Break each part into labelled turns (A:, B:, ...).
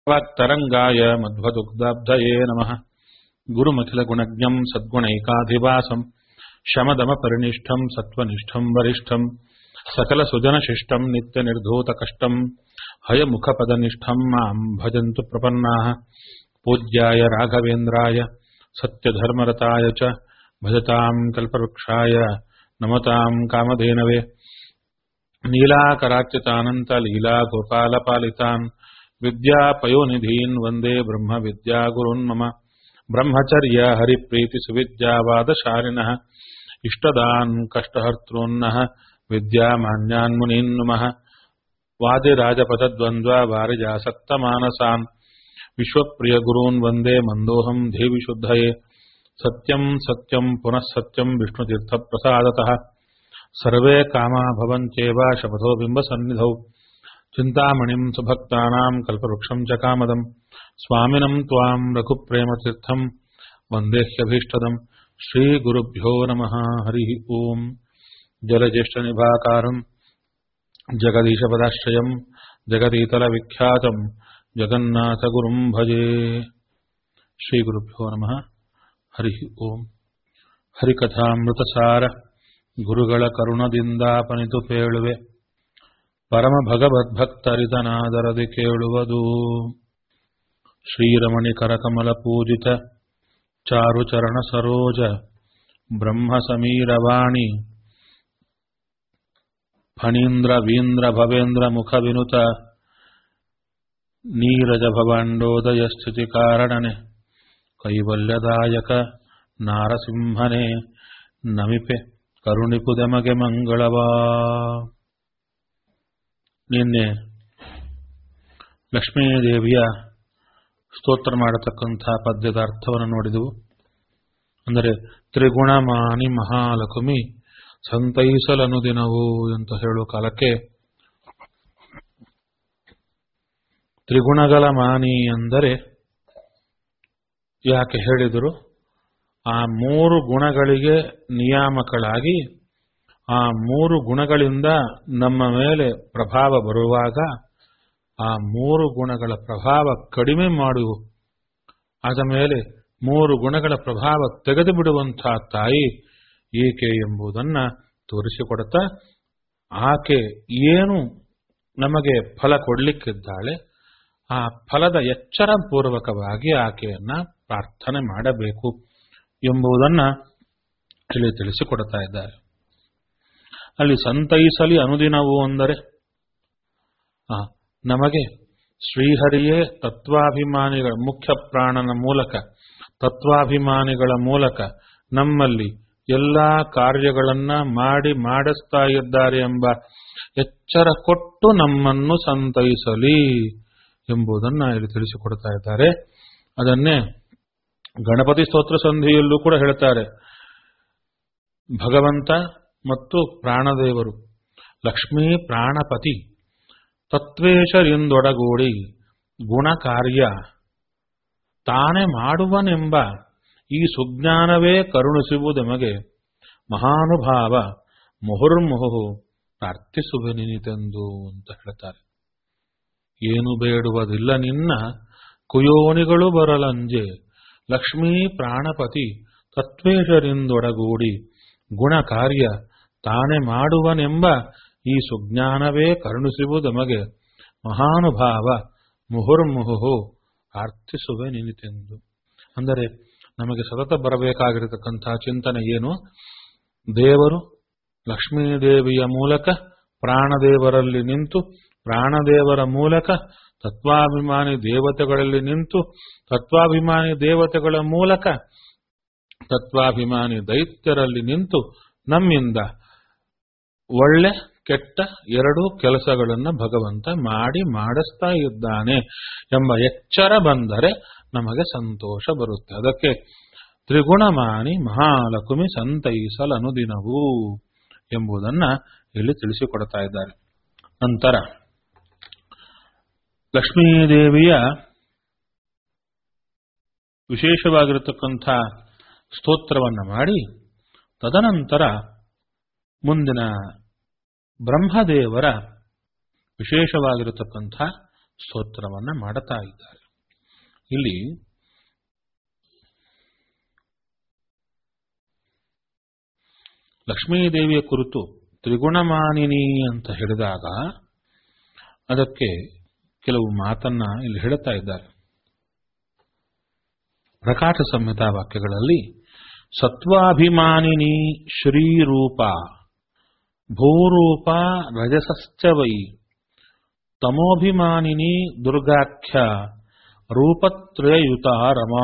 A: वाक्तरङ्गाय मध्वदुग्धाब्धये नमः गुरुमखिलगुणज्ञम् सद्गुणैकाधिवासम् शमदमपरिनिष्ठम् सत्त्वनिष्ठम् वरिष्ठम् सकलसुजनशिष्टम् नित्यनिर्धूतकष्टम् हयमुखपदनिष्ठम् माम् भजन्तु प्रपन्नाः पूज्याय राघवेन्द्राय सत्यधर्मरताय च भजताम् कल्पवृक्षाय नमताम् कामधेनवे नीलाकराच्युतानन्तलीलागोपालपालितान् विद्यापयोनिधीन् वन्दे ब्रह्मविद्यागुरुन् मम ब्रह्मचर्य हरिप्रीतिसुविद्यावादशालिनः इष्टदान् कष्टहर्तॄन्नः विद्यामान्यान् मुनीन् नुमः वादिराजपदद्वन्द्वा वारिजासक्तमानसान् विश्वप्रियगुरून् वन्दे मन्दोऽहम् देविशुद्धये सत्यम् सत्यम् पुनः सत्यम् विष्णुतीर्थप्रसादतः सर्वे कामा भवन्त्येव शपथो बिम्बसन्निधौ चिन्तामणिम् सुभक्तानाम् कल्पवृक्षम् च कामदम् स्वामिनम् त्वाम् रघुप्रेमतीर्थम् वन्देह्यभीष्टदम् श्रीगुरुभ्यो नमः हरिः ओम् जलज्येष्ठनिभाकारम् जगदीशपदाश्रयम् जगदीतलविख्यातम् जगन्नाथगुरुम् भजे ಶ್ರೀಗುರುಭ್ಯೋ ನಮಃ ಹರಿ ಓಂ ಹರಿಕಥಾಮೃತಸಾರ ಗುರುಗಳ ಕರುಣದಿಂದಾಪನಿತು ಪೇಳುವೆ ಪರಮ ಭಗವದ್ಭಕ್ತರಿತನಾದರದಿ ಕೇಳುವುದು ಶ್ರೀರಮಣಿ ಕರಕಮಲ ಪೂಜಿತ ಚಾರುಚರಣ ಸರೋಜ ಬ್ರಹ್ಮ ಸಮೀರವಾಣಿ ಫಣೀಂದ್ರ ವೀಂದ್ರ ಭವೇಂದ್ರ ಮುಖ ವಿನುತ ನೀರಜ ಭವಾಂಡೋದಯ ಸ್ಥಿತಿ ಕಾರಣನೆ ಕೈವಲ್ಯದಾಯಕ ನಾರಸಿಂಹನೇ ನಮಿಪೆ ಕರುಣಿಪುದಮಗೆ ಮಂಗಳವಾ ನಿನ್ನೆ ಲಕ್ಷ್ಮೀದೇವಿಯ ಸ್ತೋತ್ರ ಮಾಡತಕ್ಕಂಥ ಪದ್ಯದ ಅರ್ಥವನ್ನು ನೋಡಿದೆವು ಅಂದರೆ ತ್ರಿಗುಣಮಾನಿ ಮಹಾಲಕ್ಷ್ಮಿ ಸಂತೈಸಲನು ದಿನವು ಅಂತ ಹೇಳುವ ಕಾಲಕ್ಕೆ ತ್ರಿಗುಣಗಳ ಮಾನಿ ಅಂದರೆ ಯಾಕೆ ಹೇಳಿದರು ಆ ಮೂರು ಗುಣಗಳಿಗೆ ನಿಯಾಮಕಳಾಗಿ ಆ ಮೂರು ಗುಣಗಳಿಂದ ನಮ್ಮ ಮೇಲೆ ಪ್ರಭಾವ ಬರುವಾಗ ಆ ಮೂರು ಗುಣಗಳ ಪ್ರಭಾವ ಕಡಿಮೆ ಮಾಡುವು ಆದ ಮೇಲೆ ಮೂರು ಗುಣಗಳ ಪ್ರಭಾವ ತೆಗೆದು ಬಿಡುವಂತಹ ತಾಯಿ ಏಕೆ ಎಂಬುದನ್ನ ತೋರಿಸಿಕೊಡುತ್ತಾ ಆಕೆ ಏನು ನಮಗೆ ಫಲ ಕೊಡ್ಲಿಕ್ಕಿದ್ದಾಳೆ ಆ ಫಲದ ಎಚ್ಚರ ಪೂರ್ವಕವಾಗಿ ಆಕೆಯನ್ನ ಪ್ರಾರ್ಥನೆ ಮಾಡಬೇಕು ಎಂಬುದನ್ನ ಇಲ್ಲಿ ತಿಳಿಸಿಕೊಡ್ತಾ ಇದ್ದಾರೆ ಅಲ್ಲಿ ಸಂತೈಸಲಿ ಅನುದಿನವು ಅಂದರೆ ನಮಗೆ ಶ್ರೀಹರಿಯೇ ತತ್ವಾಭಿಮಾನಿಗಳ ಮುಖ್ಯ ಪ್ರಾಣನ ಮೂಲಕ ತತ್ವಾಭಿಮಾನಿಗಳ ಮೂಲಕ ನಮ್ಮಲ್ಲಿ ಎಲ್ಲಾ ಕಾರ್ಯಗಳನ್ನ ಮಾಡಿ ಮಾಡಿಸ್ತಾ ಇದ್ದಾರೆ ಎಂಬ ಎಚ್ಚರ ಕೊಟ್ಟು ನಮ್ಮನ್ನು ಸಂತೈಸಲಿ ಎಂಬುದನ್ನ ಇಲ್ಲಿ ತಿಳಿಸಿಕೊಡ್ತಾ ಇದ್ದಾರೆ ಅದನ್ನೇ ಗಣಪತಿ ಸ್ತೋತ್ರ ಸಂಧಿಯಲ್ಲೂ ಕೂಡ ಹೇಳ್ತಾರೆ ಭಗವಂತ ಮತ್ತು ಪ್ರಾಣದೇವರು ಲಕ್ಷ್ಮೀ ಪ್ರಾಣಪತಿ ತತ್ವೇಶರಿಂದೊಡಗೂಡಿ ಗುಣ ಕಾರ್ಯ ತಾನೇ ಮಾಡುವನೆಂಬ ಈ ಸುಜ್ಞಾನವೇ ಕರುಣಿಸುವುದೆಮಗೆ ಮಹಾನುಭಾವ ಮುಹುರ್ಮುಹು ಪ್ರಾರ್ಥಿಸುವೆನಿತೆಂದು ಅಂತ ಹೇಳ್ತಾರೆ ಏನು ಬೇಡುವುದಿಲ್ಲ ನಿನ್ನ ಕುಯೋನಿಗಳು ಬರಲಂಜೆ ಲಕ್ಷ್ಮೀ ಪ್ರಾಣಪತಿ ತತ್ವೇಶರಿಂದೊಡಗೂಡಿ ಗುಣ ಕಾರ್ಯ ತಾನೇ ಮಾಡುವನೆಂಬ ಈ ಸುಜ್ಞಾನವೇ ಕರುಣಿಸುವುದಮಗೆ ಮಹಾನುಭಾವ ಮುಹುರ್ಮುಹು ಪ್ರಾರ್ಥಿಸುವೆ ನಿನಿತೆಂದು ಅಂದರೆ ನಮಗೆ ಸತತ ಬರಬೇಕಾಗಿರತಕ್ಕಂತಹ ಚಿಂತನೆ ಏನು ದೇವರು ಲಕ್ಷ್ಮೀದೇವಿಯ ಮೂಲಕ ಪ್ರಾಣದೇವರಲ್ಲಿ ನಿಂತು ಪ್ರಾಣದೇವರ ಮೂಲಕ ತತ್ವಾಭಿಮಾನಿ ದೇವತೆಗಳಲ್ಲಿ ನಿಂತು ತತ್ವಾಭಿಮಾನಿ ದೇವತೆಗಳ ಮೂಲಕ ತತ್ವಾಭಿಮಾನಿ ದೈತ್ಯರಲ್ಲಿ ನಿಂತು ನಮ್ಮಿಂದ ಒಳ್ಳೆ ಕೆಟ್ಟ ಎರಡೂ ಕೆಲಸಗಳನ್ನು ಭಗವಂತ ಮಾಡಿ ಮಾಡಿಸ್ತಾ ಇದ್ದಾನೆ ಎಂಬ ಎಚ್ಚರ ಬಂದರೆ ನಮಗೆ ಸಂತೋಷ ಬರುತ್ತೆ ಅದಕ್ಕೆ ತ್ರಿಗುಣಮಾನಿ ಮಹಾಲಕ್ಷ್ಮಿ ಸಂತೈಸಲನುದಿನವು ಎಂಬುದನ್ನ ಇಲ್ಲಿ ತಿಳಿಸಿಕೊಡ್ತಾ ಇದ್ದಾರೆ ನಂತರ ಲಕ್ಷ್ಮೀದೇವಿಯ ವಿಶೇಷವಾಗಿರತಕ್ಕಂಥ ಸ್ತೋತ್ರವನ್ನು ಮಾಡಿ ತದನಂತರ ಮುಂದಿನ ಬ್ರಹ್ಮದೇವರ ವಿಶೇಷವಾಗಿರತಕ್ಕಂಥ ಸ್ತೋತ್ರವನ್ನ ಮಾಡುತ್ತಾ ಇದ್ದಾರೆ ಇಲ್ಲಿ ಲಕ್ಷ್ಮೀದೇವಿಯ ಕುರಿತು ತ್ರಿಗುಣಮಾನಿನಿ ಅಂತ ಹೇಳಿದಾಗ ಅದಕ್ಕೆ ಕೆಲವು ಮಾತನ್ನ ಇಲ್ಲಿ ಹೇಳುತ್ತಾ ಇದ್ದಾರೆ ಪ್ರಕಾಶ ಸಂಹಿತಾ ವಾಕ್ಯಗಳಲ್ಲಿ ಸತ್ವಾಭಿಮಾನಿನಿ ಶ್ರೀರೂಪ ಭೂರೂಪ ರಜಸಶ್ಚ ವೈ ತಮೋಭಿಮಾನಿನಿ ದುರ್ಗಾಖ್ಯ ರೂಪತ್ರಯಯುತ ರಮಾ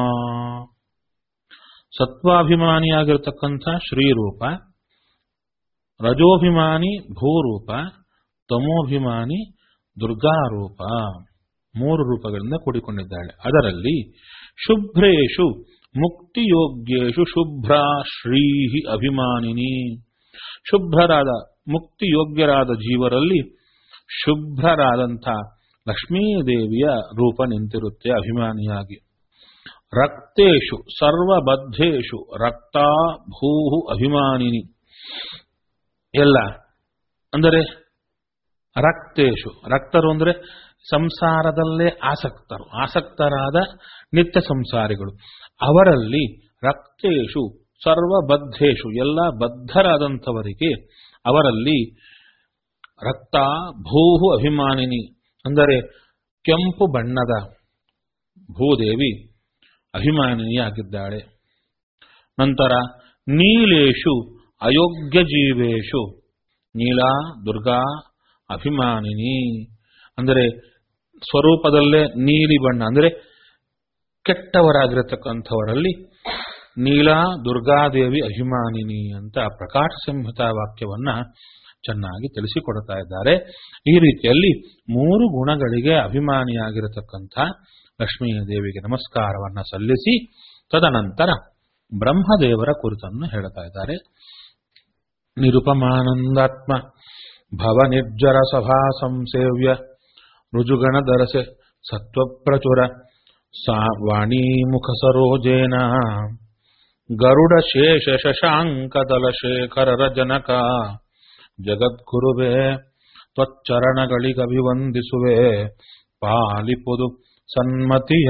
A: ಸತ್ವಾಭಿಮಾನಿಯಾಗಿರ್ತಕ್ಕಂಥ ಶ್ರೀರೂಪ ರಜೋಭಿಮಾನಿ ಭೂರೂಪ ತಮೋಭಿಮಾನಿ ದುರ್ಗಾರೂಪ ಮೂರು ರೂಪಗಳಿಂದ ಕೂಡಿಕೊಂಡಿದ್ದಾಳೆ ಅದರಲ್ಲಿ ಶುಭ್ರೇಶು ಮುಕ್ತಿಯೋಗ್ಯೇಶು ಶುಭ್ರ ಶ್ರೀಹಿ ಅಭಿಮಾನಿನಿ ಶುಭ್ರರಾದ ಮುಕ್ತಿಯೋಗ್ಯರಾದ ಜೀವರಲ್ಲಿ ಶುಭ್ರರಾದಂಥ ಲಕ್ಷ್ಮೀದೇವಿಯ ರೂಪ ನಿಂತಿರುತ್ತೆ ಅಭಿಮಾನಿಯಾಗಿ ರಕ್ತೇಶು ಸರ್ವಬದ್ಧೇಶು ರಕ್ತ ಭೂ ಅಭಿಮಾನಿನಿ ಎಲ್ಲ ಅಂದರೆ ರಕ್ತೇಶು ರಕ್ತರು ಅಂದರೆ ಸಂಸಾರದಲ್ಲೇ ಆಸಕ್ತರು ಆಸಕ್ತರಾದ ನಿತ್ಯ ಸಂಸಾರಿಗಳು ಅವರಲ್ಲಿ ರಕ್ತೇಶು ಸರ್ವಬದ್ಧೇಶು ಎಲ್ಲ ಬದ್ಧರಾದಂಥವರಿಗೆ ಅವರಲ್ಲಿ ರಕ್ತ ಭೂಹು ಅಭಿಮಾನಿನಿ ಅಂದರೆ ಕೆಂಪು ಬಣ್ಣದ ಭೂದೇವಿ ಅಭಿಮಾನಿನಿಯಾಗಿದ್ದಾಳೆ ನಂತರ ನೀಲೇಶು ಅಯೋಗ್ಯ ಜೀವೇಶು ನೀಲಾ ದುರ್ಗಾ ಅಭಿಮಾನಿನಿ ಅಂದರೆ ಸ್ವರೂಪದಲ್ಲೇ ನೀಲಿ ಬಣ್ಣ ಅಂದರೆ ಕೆಟ್ಟವರಾಗಿರತಕ್ಕಂಥವರಲ್ಲಿ ನೀಲಾ ದುರ್ಗಾದೇವಿ ಅಭಿಮಾನಿನಿ ಅಂತ ಪ್ರಕಾಶ ಸಂಹಿತಾ ವಾಕ್ಯವನ್ನ ಚೆನ್ನಾಗಿ ತಿಳಿಸಿಕೊಡ್ತಾ ಇದ್ದಾರೆ ಈ ರೀತಿಯಲ್ಲಿ ಮೂರು ಗುಣಗಳಿಗೆ ಅಭಿಮಾನಿಯಾಗಿರತಕ್ಕಂಥ ಲಕ್ಷ್ಮೀ ದೇವಿಗೆ ನಮಸ್ಕಾರವನ್ನ ಸಲ್ಲಿಸಿ ತದನಂತರ ಬ್ರಹ್ಮದೇವರ ಕುರಿತನ್ನು ಹೇಳ್ತಾ ಇದ್ದಾರೆ ನಿರುಪಮಾನಂದಾತ್ಮ ಭವ ನಿರ್ಜರ ಸಭಾ ಸಂಸೇವ್ಯ ರುಜುಗಣ ದರಸೆ ಸತ್ವಪ್ರಚುರ ಸಾ ವಾಣೀಮುಖ ಸರೋಜೇನ ಗರುಡ ಶೇಷ ಶಶಾಂಕದಲ ಶೇಖರರ ಜನಕ ಜಗದ್ಗುರುವೆ ತ್ವಚ್ಚರಣಗಳಿಗಭಿವಂದಿಸುವೆ ಪಾಲಿಪುದು ಸನ್ಮತಿಯ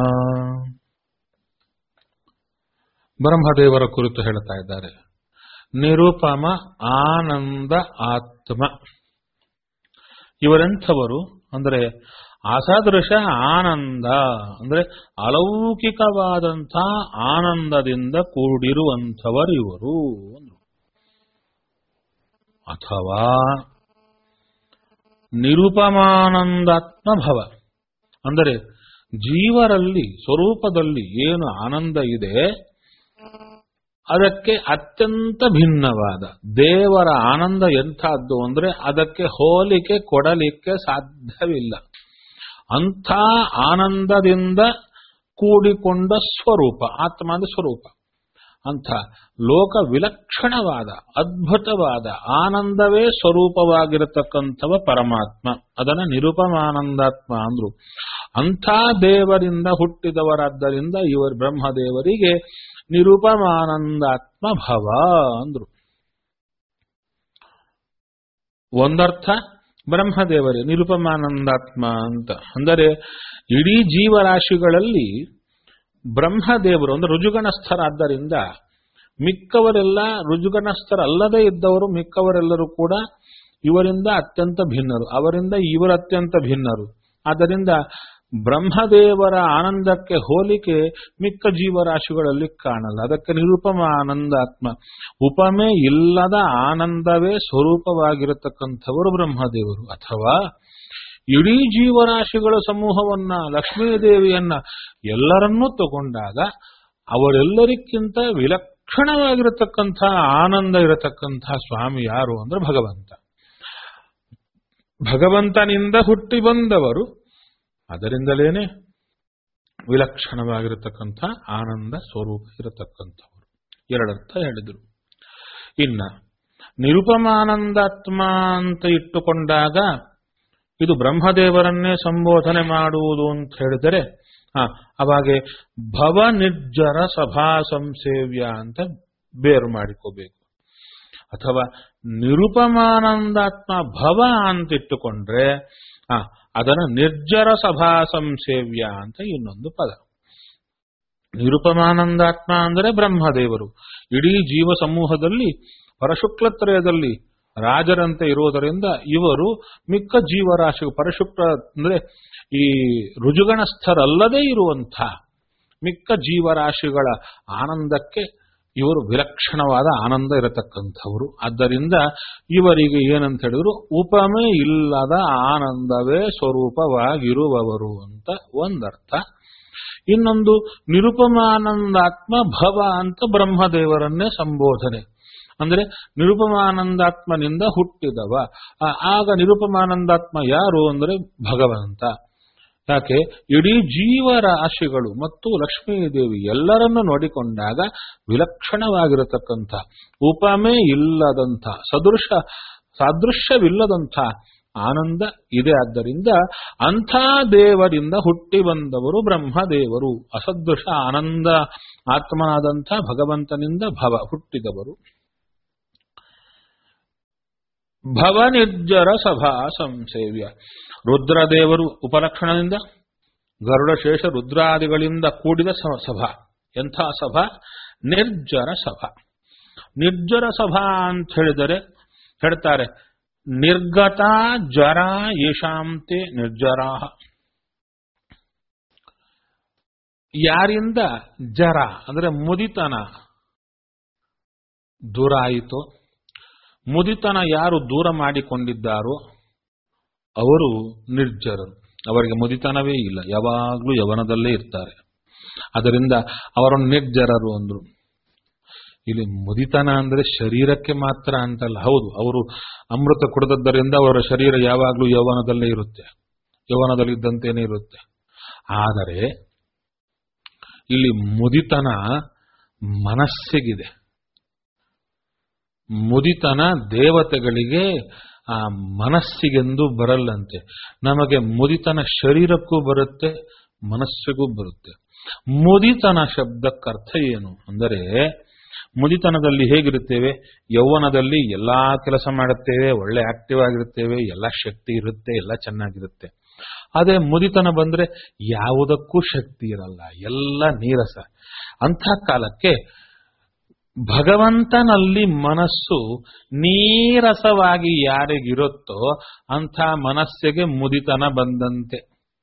A: ಬ್ರಹ್ಮದೇವರ ಕುರಿತು ಹೇಳ್ತಾ ಇದ್ದಾರೆ ನಿರುಪಮ ಆನಂದ ಆತ್ಮ ಇವರೆಂಥವರು ಅಂದರೆ ಅಸದೃಶ ಆನಂದ ಅಂದರೆ ಅಲೌಕಿಕವಾದಂಥ ಆನಂದದಿಂದ ಕೂಡಿರುವಂಥವರು ಇವರು ಅಥವಾ ನಿರುಪಮಾನಂದಾತ್ಮ ಭವ ಅಂದರೆ ಜೀವರಲ್ಲಿ ಸ್ವರೂಪದಲ್ಲಿ ಏನು ಆನಂದ ಇದೆ ಅದಕ್ಕೆ ಅತ್ಯಂತ ಭಿನ್ನವಾದ ದೇವರ ಆನಂದ ಎಂಥದ್ದು ಅಂದ್ರೆ ಅದಕ್ಕೆ ಹೋಲಿಕೆ ಕೊಡಲಿಕ್ಕೆ ಸಾಧ್ಯವಿಲ್ಲ ಅಂಥ ಆನಂದದಿಂದ ಕೂಡಿಕೊಂಡ ಸ್ವರೂಪ ಆತ್ಮ ಅಂದ್ರೆ ಸ್ವರೂಪ ಅಂಥ ಲೋಕ ವಿಲಕ್ಷಣವಾದ ಅದ್ಭುತವಾದ ಆನಂದವೇ ಸ್ವರೂಪವಾಗಿರತಕ್ಕಂಥವ ಪರಮಾತ್ಮ ಅದನ್ನ ನಿರುಪಮಾನಂದಾತ್ಮ ಅಂದ್ರು ಅಂಥ ದೇವರಿಂದ ಹುಟ್ಟಿದವರಾದ್ದರಿಂದ ಇವರು ಬ್ರಹ್ಮದೇವರಿಗೆ ನಿರುಪಮಾನಂದಾತ್ಮ ಭವ ಅಂದ್ರು ಒಂದರ್ಥ ಬ್ರಹ್ಮದೇವರೇ ನಿರುಪಮಾನಂದಾತ್ಮ ಅಂತ ಅಂದರೆ ಇಡೀ ಜೀವರಾಶಿಗಳಲ್ಲಿ ಬ್ರಹ್ಮದೇವರು ಅಂದ್ರೆ ರುಜುಗಣಸ್ಥರಾದ್ದರಿಂದ ಮಿಕ್ಕವರೆಲ್ಲ ರುಜುಗಣಸ್ಥರಲ್ಲದೇ ಇದ್ದವರು ಮಿಕ್ಕವರೆಲ್ಲರೂ ಕೂಡ ಇವರಿಂದ ಅತ್ಯಂತ ಭಿನ್ನರು ಅವರಿಂದ ಇವರು ಅತ್ಯಂತ ಭಿನ್ನರು ಆದ್ದರಿಂದ ಬ್ರಹ್ಮದೇವರ ಆನಂದಕ್ಕೆ ಹೋಲಿಕೆ ಮಿಕ್ಕ ಜೀವರಾಶಿಗಳಲ್ಲಿ ಕಾಣಲ್ಲ ಅದಕ್ಕೆ ನಿರುಪಮ ಆನಂದಾತ್ಮ ಉಪಮೆ ಇಲ್ಲದ ಆನಂದವೇ ಸ್ವರೂಪವಾಗಿರತಕ್ಕಂಥವರು ಬ್ರಹ್ಮದೇವರು ಅಥವಾ ಇಡೀ ಜೀವರಾಶಿಗಳ ಸಮೂಹವನ್ನ ಲಕ್ಷ್ಮೀದೇವಿಯನ್ನ ಎಲ್ಲರನ್ನೂ ತಗೊಂಡಾಗ ಅವರೆಲ್ಲರಿಗಿಂತ ವಿಲಕ್ಷಣವಾಗಿರತಕ್ಕಂಥ ಆನಂದ ಇರತಕ್ಕಂಥ ಸ್ವಾಮಿ ಯಾರು ಅಂದ್ರೆ ಭಗವಂತ ಭಗವಂತನಿಂದ ಹುಟ್ಟಿ ಬಂದವರು ಅದರಿಂದಲೇನೆ ವಿಲಕ್ಷಣವಾಗಿರತಕ್ಕಂಥ ಆನಂದ ಸ್ವರೂಪ ಇರತಕ್ಕಂಥವರು ಎರಡರ್ಥ ಹೇಳಿದರು ಇನ್ನ ನಿರುಪಮಾನಂದಾತ್ಮ ಅಂತ ಇಟ್ಟುಕೊಂಡಾಗ ಇದು ಬ್ರಹ್ಮದೇವರನ್ನೇ ಸಂಬೋಧನೆ ಮಾಡುವುದು ಅಂತ ಹೇಳಿದರೆ ಹ ಅವಾಗೆ ಭವ ನಿರ್ಜರ ಸಭಾ ಸಂಸೇವ್ಯ ಅಂತ ಬೇರು ಮಾಡಿಕೋಬೇಕು ಅಥವಾ ನಿರುಪಮಾನಂದಾತ್ಮ ಭವ ಅಂತ ಇಟ್ಟುಕೊಂಡ್ರೆ ಆ ಅದನ್ನು ನಿರ್ಜರ ಸಭಾ ಸಂಸೇವ್ಯ ಅಂತ ಇನ್ನೊಂದು ಪದ ನಿರುಪಮಾನಂದಾತ್ಮ ಅಂದರೆ ಬ್ರಹ್ಮದೇವರು ಇಡೀ ಜೀವ ಸಮೂಹದಲ್ಲಿ ಪರಶುಕ್ಲತ್ರಯದಲ್ಲಿ ರಾಜರಂತೆ ಇರುವುದರಿಂದ ಇವರು ಮಿಕ್ಕ ಜೀವರಾಶಿ ಪರಶುಕ್ಲ ಅಂದ್ರೆ ಈ ರುಜುಗಣಸ್ಥರಲ್ಲದೆ ಇರುವಂಥ ಮಿಕ್ಕ ಜೀವರಾಶಿಗಳ ಆನಂದಕ್ಕೆ ಇವರು ವಿಲಕ್ಷಣವಾದ ಆನಂದ ಇರತಕ್ಕಂಥವರು ಆದ್ದರಿಂದ ಇವರಿಗೆ ಏನಂತ ಹೇಳಿದ್ರು ಉಪಮೆ ಇಲ್ಲದ ಆನಂದವೇ ಸ್ವರೂಪವಾಗಿರುವವರು ಅಂತ ಒಂದರ್ಥ ಇನ್ನೊಂದು ನಿರುಪಮಾನಂದಾತ್ಮ ಭವ ಅಂತ ಬ್ರಹ್ಮದೇವರನ್ನೇ ಸಂಬೋಧನೆ ಅಂದ್ರೆ ನಿರುಪಮಾನಂದಾತ್ಮನಿಂದ ಹುಟ್ಟಿದವ ಆ- ಆಗ ನಿರುಪಮಾನಂದಾತ್ಮ ಯಾರು ಅಂದ್ರೆ ಭಗವಂತ ಯಾಕೆ ಇಡೀ ಜೀವರಾಶಿಗಳು ಮತ್ತು ಲಕ್ಷ್ಮೀದೇವಿ ಎಲ್ಲರನ್ನು ನೋಡಿಕೊಂಡಾಗ ವಿಲಕ್ಷಣವಾಗಿರತಕ್ಕಂಥ ಉಪಮೆ ಇಲ್ಲದಂಥ ಸದೃಶ ಸಾದೃಶ್ಯವಿಲ್ಲದಂಥ ಆನಂದ ಇದೆ ಆದ್ದರಿಂದ ಅಂಥ ದೇವರಿಂದ ಹುಟ್ಟಿ ಬಂದವರು ಬ್ರಹ್ಮದೇವರು ಅಸದೃಶ ಆನಂದ ಆತ್ಮನಾದಂಥ ಭಗವಂತನಿಂದ ಭವ ಹುಟ್ಟಿದವರು ಭವನಿರ್ಜರ ಸಭಾ ಸಂಸೇವ್ಯ ರುದ್ರದೇವರು ಉಪಲಕ್ಷಣದಿಂದ ಗರುಡಶೇಷ ರುದ್ರಾದಿಗಳಿಂದ ಕೂಡಿದ ಸ- ಸಭಾ ಎಂಥ ಸಭಾ ನಿರ್ಜರ ಸಭಾ ನಿರ್ಜರ ಸಭಾ ಅಂತ ಹೇಳಿದರೆ ಹೇಳ್ತಾರೆ ನಿರ್ಗತ ಜರ ಯಶಾಂತೆ ನಿರ್ಜರಾ ಯಾರಿಂದ ಜರ ಅಂದ್ರೆ ಮುದಿತನ ದೂರ ಆಯಿತು ಮುದಿತನ ಯಾರು ದೂರ ಮಾಡಿಕೊಂಡಿದ್ದಾರೋ ಅವರು ನಿರ್ಜರರು ಅವರಿಗೆ ಮುದಿತನವೇ ಇಲ್ಲ ಯಾವಾಗಲೂ ಯವನದಲ್ಲೇ ಇರ್ತಾರೆ ಅದರಿಂದ ಅವರನ್ನು ನಿರ್ಜರರು ಅಂದ್ರು ಇಲ್ಲಿ ಮುದಿತನ ಅಂದ್ರೆ ಶರೀರಕ್ಕೆ ಮಾತ್ರ ಅಂತಲ್ಲ ಹೌದು ಅವರು ಅಮೃತ ಕುಡಿದದ್ದರಿಂದ ಅವರ ಶರೀರ ಯಾವಾಗಲೂ ಯೌವನದಲ್ಲೇ ಇರುತ್ತೆ ಯೌವನದಲ್ಲಿದ್ದಂತೇನೆ ಇರುತ್ತೆ ಆದರೆ ಇಲ್ಲಿ ಮುದಿತನ ಮನಸ್ಸಿಗಿದೆ ಮುದಿತನ ದೇವತೆಗಳಿಗೆ ಆ ಮನಸ್ಸಿಗೆಂದು ಬರಲ್ಲಂತೆ ನಮಗೆ ಮುದಿತನ ಶರೀರಕ್ಕೂ ಬರುತ್ತೆ ಮನಸ್ಸಿಗೂ ಬರುತ್ತೆ ಮುದಿತನ ಶಬ್ದಕ್ಕರ್ಥ ಏನು ಅಂದರೆ ಮುದಿತನದಲ್ಲಿ ಹೇಗಿರುತ್ತೇವೆ ಯೌವನದಲ್ಲಿ ಎಲ್ಲಾ ಕೆಲಸ ಮಾಡುತ್ತೇವೆ ಒಳ್ಳೆ ಆಕ್ಟಿವ್ ಆಗಿರುತ್ತೇವೆ ಎಲ್ಲ ಶಕ್ತಿ ಇರುತ್ತೆ ಎಲ್ಲ ಚೆನ್ನಾಗಿರುತ್ತೆ ಅದೇ ಮುದಿತನ ಬಂದ್ರೆ ಯಾವುದಕ್ಕೂ ಶಕ್ತಿ ಇರಲ್ಲ ಎಲ್ಲ ನೀರಸ ಅಂಥ ಕಾಲಕ್ಕೆ ಭಗವಂತನಲ್ಲಿ ಮನಸ್ಸು ನೀರಸವಾಗಿ ಯಾರಿಗಿರುತ್ತೋ ಅಂಥ ಮನಸ್ಸಿಗೆ ಮುದಿತನ ಬಂದಂತೆ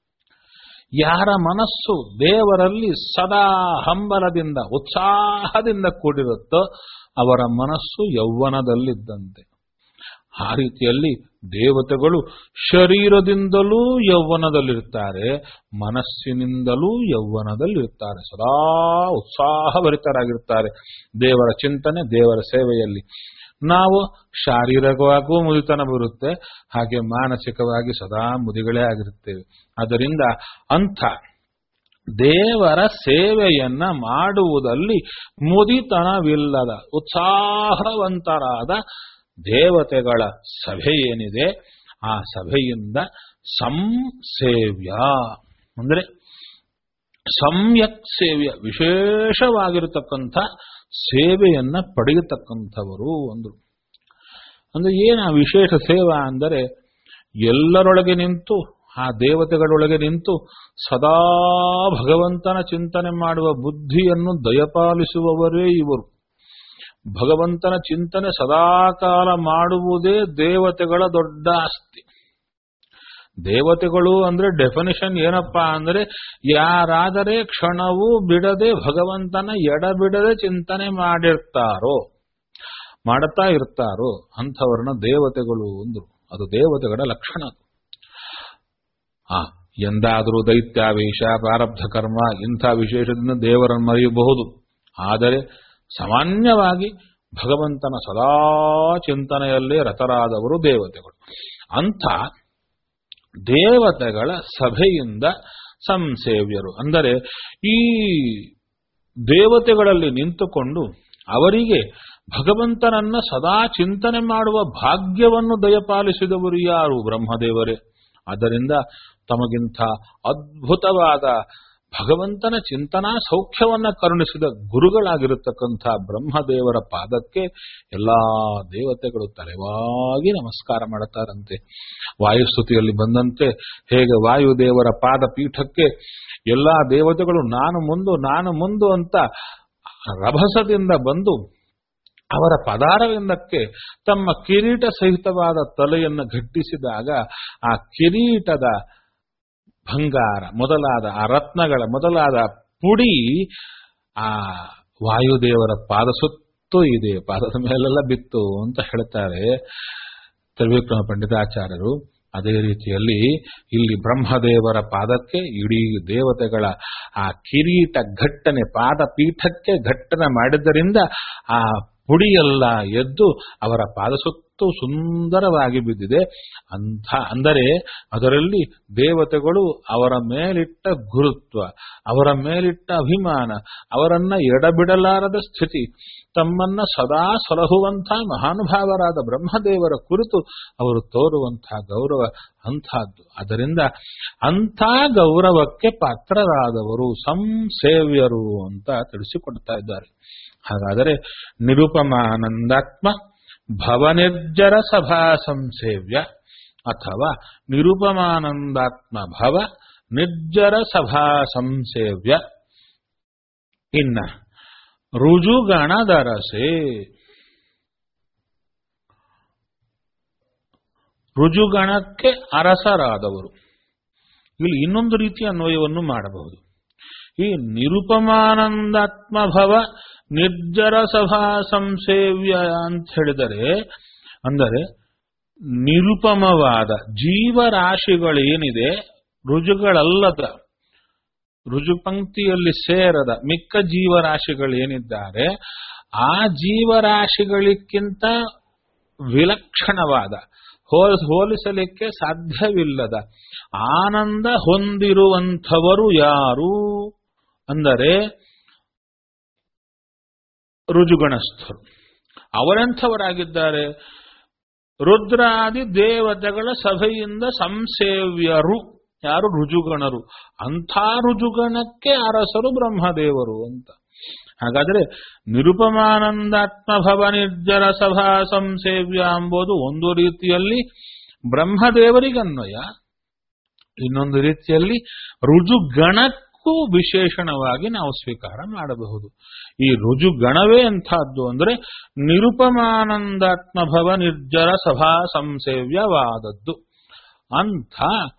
A: ಯಾರ ಮನಸ್ಸು ದೇವರಲ್ಲಿ ಸದಾ ಹಂಬಲದಿಂದ ಉತ್ಸಾಹದಿಂದ ಕೂಡಿರುತ್ತೋ ಅವರ ಮನಸ್ಸು ಯೌವನದಲ್ಲಿದ್ದಂತೆ ಆ ರೀತಿಯಲ್ಲಿ ದೇವತೆಗಳು ಶರೀರದಿಂದಲೂ ಯೌವನದಲ್ಲಿರ್ತಾರೆ ಮನಸ್ಸಿನಿಂದಲೂ ಯೌವನದಲ್ಲಿರ್ತಾರೆ ಸದಾ ಉತ್ಸಾಹಭರಿತರಾಗಿರ್ತಾರೆ ದೇವರ ಚಿಂತನೆ ದೇವರ ಸೇವೆಯಲ್ಲಿ ನಾವು ಶಾರೀರಿಕವಾಗೂ ಮುದಿತನ ಬರುತ್ತೆ ಹಾಗೆ ಮಾನಸಿಕವಾಗಿ ಸದಾ ಮುದಿಗಳೇ ಆಗಿರುತ್ತೇವೆ ಅದರಿಂದ ಅಂಥ ದೇವರ ಸೇವೆಯನ್ನ ಮಾಡುವುದಲ್ಲಿ ಮುದಿತನವಿಲ್ಲದ ಉತ್ಸಾಹವಂತರಾದ ದೇವತೆಗಳ ಸಭೆ ಏನಿದೆ ಆ ಸಭೆಯಿಂದ ಸಂಸೇವ್ಯ ಅಂದ್ರೆ ಸಮ್ಯಕ್ ಸೇವ್ಯ ವಿಶೇಷವಾಗಿರತಕ್ಕಂಥ ಸೇವೆಯನ್ನ ಪಡೆಯತಕ್ಕಂಥವರು ಅಂದ್ರು ಅಂದ್ರೆ ಏನ ವಿಶೇಷ ಸೇವಾ ಅಂದರೆ ಎಲ್ಲರೊಳಗೆ ನಿಂತು ಆ ದೇವತೆಗಳೊಳಗೆ ನಿಂತು ಸದಾ ಭಗವಂತನ ಚಿಂತನೆ ಮಾಡುವ ಬುದ್ಧಿಯನ್ನು ದಯಪಾಲಿಸುವವರೇ ಇವರು ಭಗವಂತನ ಚಿಂತನೆ ಸದಾಕಾಲ ಮಾಡುವುದೇ ದೇವತೆಗಳ ದೊಡ್ಡ ಆಸ್ತಿ ದೇವತೆಗಳು ಅಂದ್ರೆ ಡೆಫಿನಿಷನ್ ಏನಪ್ಪಾ ಅಂದ್ರೆ ಯಾರಾದರೆ ಕ್ಷಣವೂ ಬಿಡದೆ ಭಗವಂತನ ಎಡಬಿಡದೆ ಚಿಂತನೆ ಮಾಡಿರ್ತಾರೋ ಮಾಡುತ್ತಾ ಇರ್ತಾರೋ ಅಂಥವ್ರನ್ನ ದೇವತೆಗಳು ಅಂದ್ರು ಅದು ದೇವತೆಗಳ ಲಕ್ಷಣ ಆ ಎಂದಾದರೂ ದೈತ್ಯಾವೇಶ ಪ್ರಾರಬ್ಧ ಕರ್ಮ ಇಂಥ ವಿಶೇಷದಿಂದ ದೇವರನ್ನು ಮರೆಯಬಹುದು ಆದರೆ ಸಾಮಾನ್ಯವಾಗಿ ಭಗವಂತನ ಸದಾ ಚಿಂತನೆಯಲ್ಲೇ ರತರಾದವರು ದೇವತೆಗಳು ಅಂಥ ದೇವತೆಗಳ ಸಭೆಯಿಂದ ಸಂಸೇವ್ಯರು ಅಂದರೆ ಈ ದೇವತೆಗಳಲ್ಲಿ ನಿಂತುಕೊಂಡು ಅವರಿಗೆ ಭಗವಂತನನ್ನ ಸದಾ ಚಿಂತನೆ ಮಾಡುವ ಭಾಗ್ಯವನ್ನು ದಯಪಾಲಿಸಿದವರು ಯಾರು ಬ್ರಹ್ಮದೇವರೇ ಆದ್ದರಿಂದ ತಮಗಿಂಥ ಅದ್ಭುತವಾದ ಭಗವಂತನ ಚಿಂತನಾ ಸೌಖ್ಯವನ್ನ ಕರುಣಿಸಿದ ಗುರುಗಳಾಗಿರತಕ್ಕಂಥ ಬ್ರಹ್ಮದೇವರ ಪಾದಕ್ಕೆ ಎಲ್ಲಾ ದೇವತೆಗಳು ತಲೆವಾಗಿ ನಮಸ್ಕಾರ ಮಾಡುತ್ತಾರಂತೆ ವಾಯುಸ್ತುತಿಯಲ್ಲಿ ಬಂದಂತೆ ಹೇಗೆ ವಾಯುದೇವರ ಪಾದ ಪೀಠಕ್ಕೆ ಎಲ್ಲಾ ದೇವತೆಗಳು ನಾನು ಮುಂದು ನಾನು ಮುಂದು ಅಂತ ರಭಸದಿಂದ ಬಂದು ಅವರ ಪದಾರವಿಂದಕ್ಕೆ ತಮ್ಮ ಕಿರೀಟ ಸಹಿತವಾದ ತಲೆಯನ್ನು ಘಟ್ಟಿಸಿದಾಗ ಆ ಕಿರೀಟದ ಬಂಗಾರ ಮೊದಲಾದ ಆ ರತ್ನಗಳ ಮೊದಲಾದ ಪುಡಿ ಆ ವಾಯುದೇವರ ಪಾದ ಸುತ್ತೂ ಇದೆ ಪಾದದ ಮೇಲೆಲ್ಲ ಬಿತ್ತು ಅಂತ ಹೇಳ್ತಾರೆ ತ್ರಿವಿಕ್ರಮ ಪಂಡಿತಾಚಾರ್ಯರು ಅದೇ ರೀತಿಯಲ್ಲಿ ಇಲ್ಲಿ ಬ್ರಹ್ಮದೇವರ ಪಾದಕ್ಕೆ ಇಡೀ ದೇವತೆಗಳ ಆ ಕಿರೀಟ ಘಟ್ಟನೆ ಪಾದ ಪೀಠಕ್ಕೆ ಘಟ್ಟನೆ ಮಾಡಿದ್ದರಿಂದ ಆ ಪುಡಿಯೆಲ್ಲ ಎದ್ದು ಅವರ ಪಾದ ಸುತ್ತು ಸುಂದರವಾಗಿ ಬಿದ್ದಿದೆ ಅಂಥ ಅಂದರೆ ಅದರಲ್ಲಿ ದೇವತೆಗಳು ಅವರ ಮೇಲಿಟ್ಟ ಗುರುತ್ವ ಅವರ ಮೇಲಿಟ್ಟ ಅಭಿಮಾನ ಅವರನ್ನ ಎಡಬಿಡಲಾರದ ಸ್ಥಿತಿ ತಮ್ಮನ್ನ ಸದಾ ಸಲಹುವಂಥ ಮಹಾನುಭಾವರಾದ ಬ್ರಹ್ಮದೇವರ ಕುರಿತು ಅವರು ತೋರುವಂತಹ ಗೌರವ ಅಂಥದ್ದು ಅದರಿಂದ ಅಂಥ ಗೌರವಕ್ಕೆ ಪಾತ್ರರಾದವರು ಸಂಸೇವ್ಯರು ಅಂತ ತಿಳಿಸಿಕೊಡ್ತಾ ಇದ್ದಾರೆ ಹಾಗಾದರೆ ನಿರುಪಮಾನಂದಾತ್ಮ ಭವನಿರ್ಜರ ಸಭಾ ಸಂಸೇವ್ಯ ಅಥವಾ ನಿರುಪಮಾನಂದಾತ್ಮ ಭವ ನಿರ್ಜರ ಸಭಾ ಸಂಸೇವ್ಯ ಇನ್ನ ರುಜುಗಣದರಸೆ ರುಜುಗಣಕ್ಕೆ ಅರಸರಾದವರು ಇಲ್ಲಿ ಇನ್ನೊಂದು ರೀತಿಯ ಅನ್ವಯವನ್ನು ಮಾಡಬಹುದು ಈ ನಿರುಪಮಾನಂದಾತ್ಮ ಭವ ನಿರ್ಜರ ಸಭಾ ಸಂಸೇವ್ಯ ಅಂತ ಹೇಳಿದರೆ ಅಂದರೆ ನಿರುಪಮವಾದ ಜೀವರಾಶಿಗಳೇನಿದೆ ರುಜುಗಳಲ್ಲದ ರುಜುಪಂಕ್ತಿಯಲ್ಲಿ ಸೇರದ ಮಿಕ್ಕ ಜೀವರಾಶಿಗಳೇನಿದ್ದಾರೆ ಆ ಜೀವರಾಶಿಗಳಿಗಿಂತ ವಿಲಕ್ಷಣವಾದ ಹೋಲಿಸಲಿಕ್ಕೆ ಸಾಧ್ಯವಿಲ್ಲದ ಆನಂದ ಹೊಂದಿರುವಂಥವರು ಯಾರು ಅಂದರೆ ರುಜುಗಣಸ್ಥರು ಅವರೆಂಥವರಾಗಿದ್ದಾರೆ ರುದ್ರಾದಿ ದೇವತೆಗಳ ಸಭೆಯಿಂದ ಸಂಸೇವ್ಯರು ಯಾರು ರುಜುಗಣರು ಅಂಥ ರುಜುಗಣಕ್ಕೆ ಅರಸರು ಬ್ರಹ್ಮದೇವರು ಅಂತ ಹಾಗಾದರೆ ನಿರುಪಮಾನಂದಾತ್ಮಭವ ನಿರ್ಜರ ಸಭಾ ಸಂಸೇವ್ಯ ಎಂಬುದು ಒಂದು ರೀತಿಯಲ್ಲಿ ಬ್ರಹ್ಮದೇವರಿಗನ್ವಯ ಇನ್ನೊಂದು ರೀತಿಯಲ್ಲಿ ರುಜುಗಣಕ್ಕೂ ವಿಶೇಷಣವಾಗಿ ನಾವು ಸ್ವೀಕಾರ ಮಾಡಬಹುದು ಈ ರುಜುಗಣವೇ ಎಂಥದ್ದು ಅಂದ್ರೆ ನಿರುಪಮಾನಂದಾತ್ಮಭವ ನಿರ್ಜರ ಸಭಾ ಸಂಸೇವ್ಯವಾದದ್ದು ಅಂಥ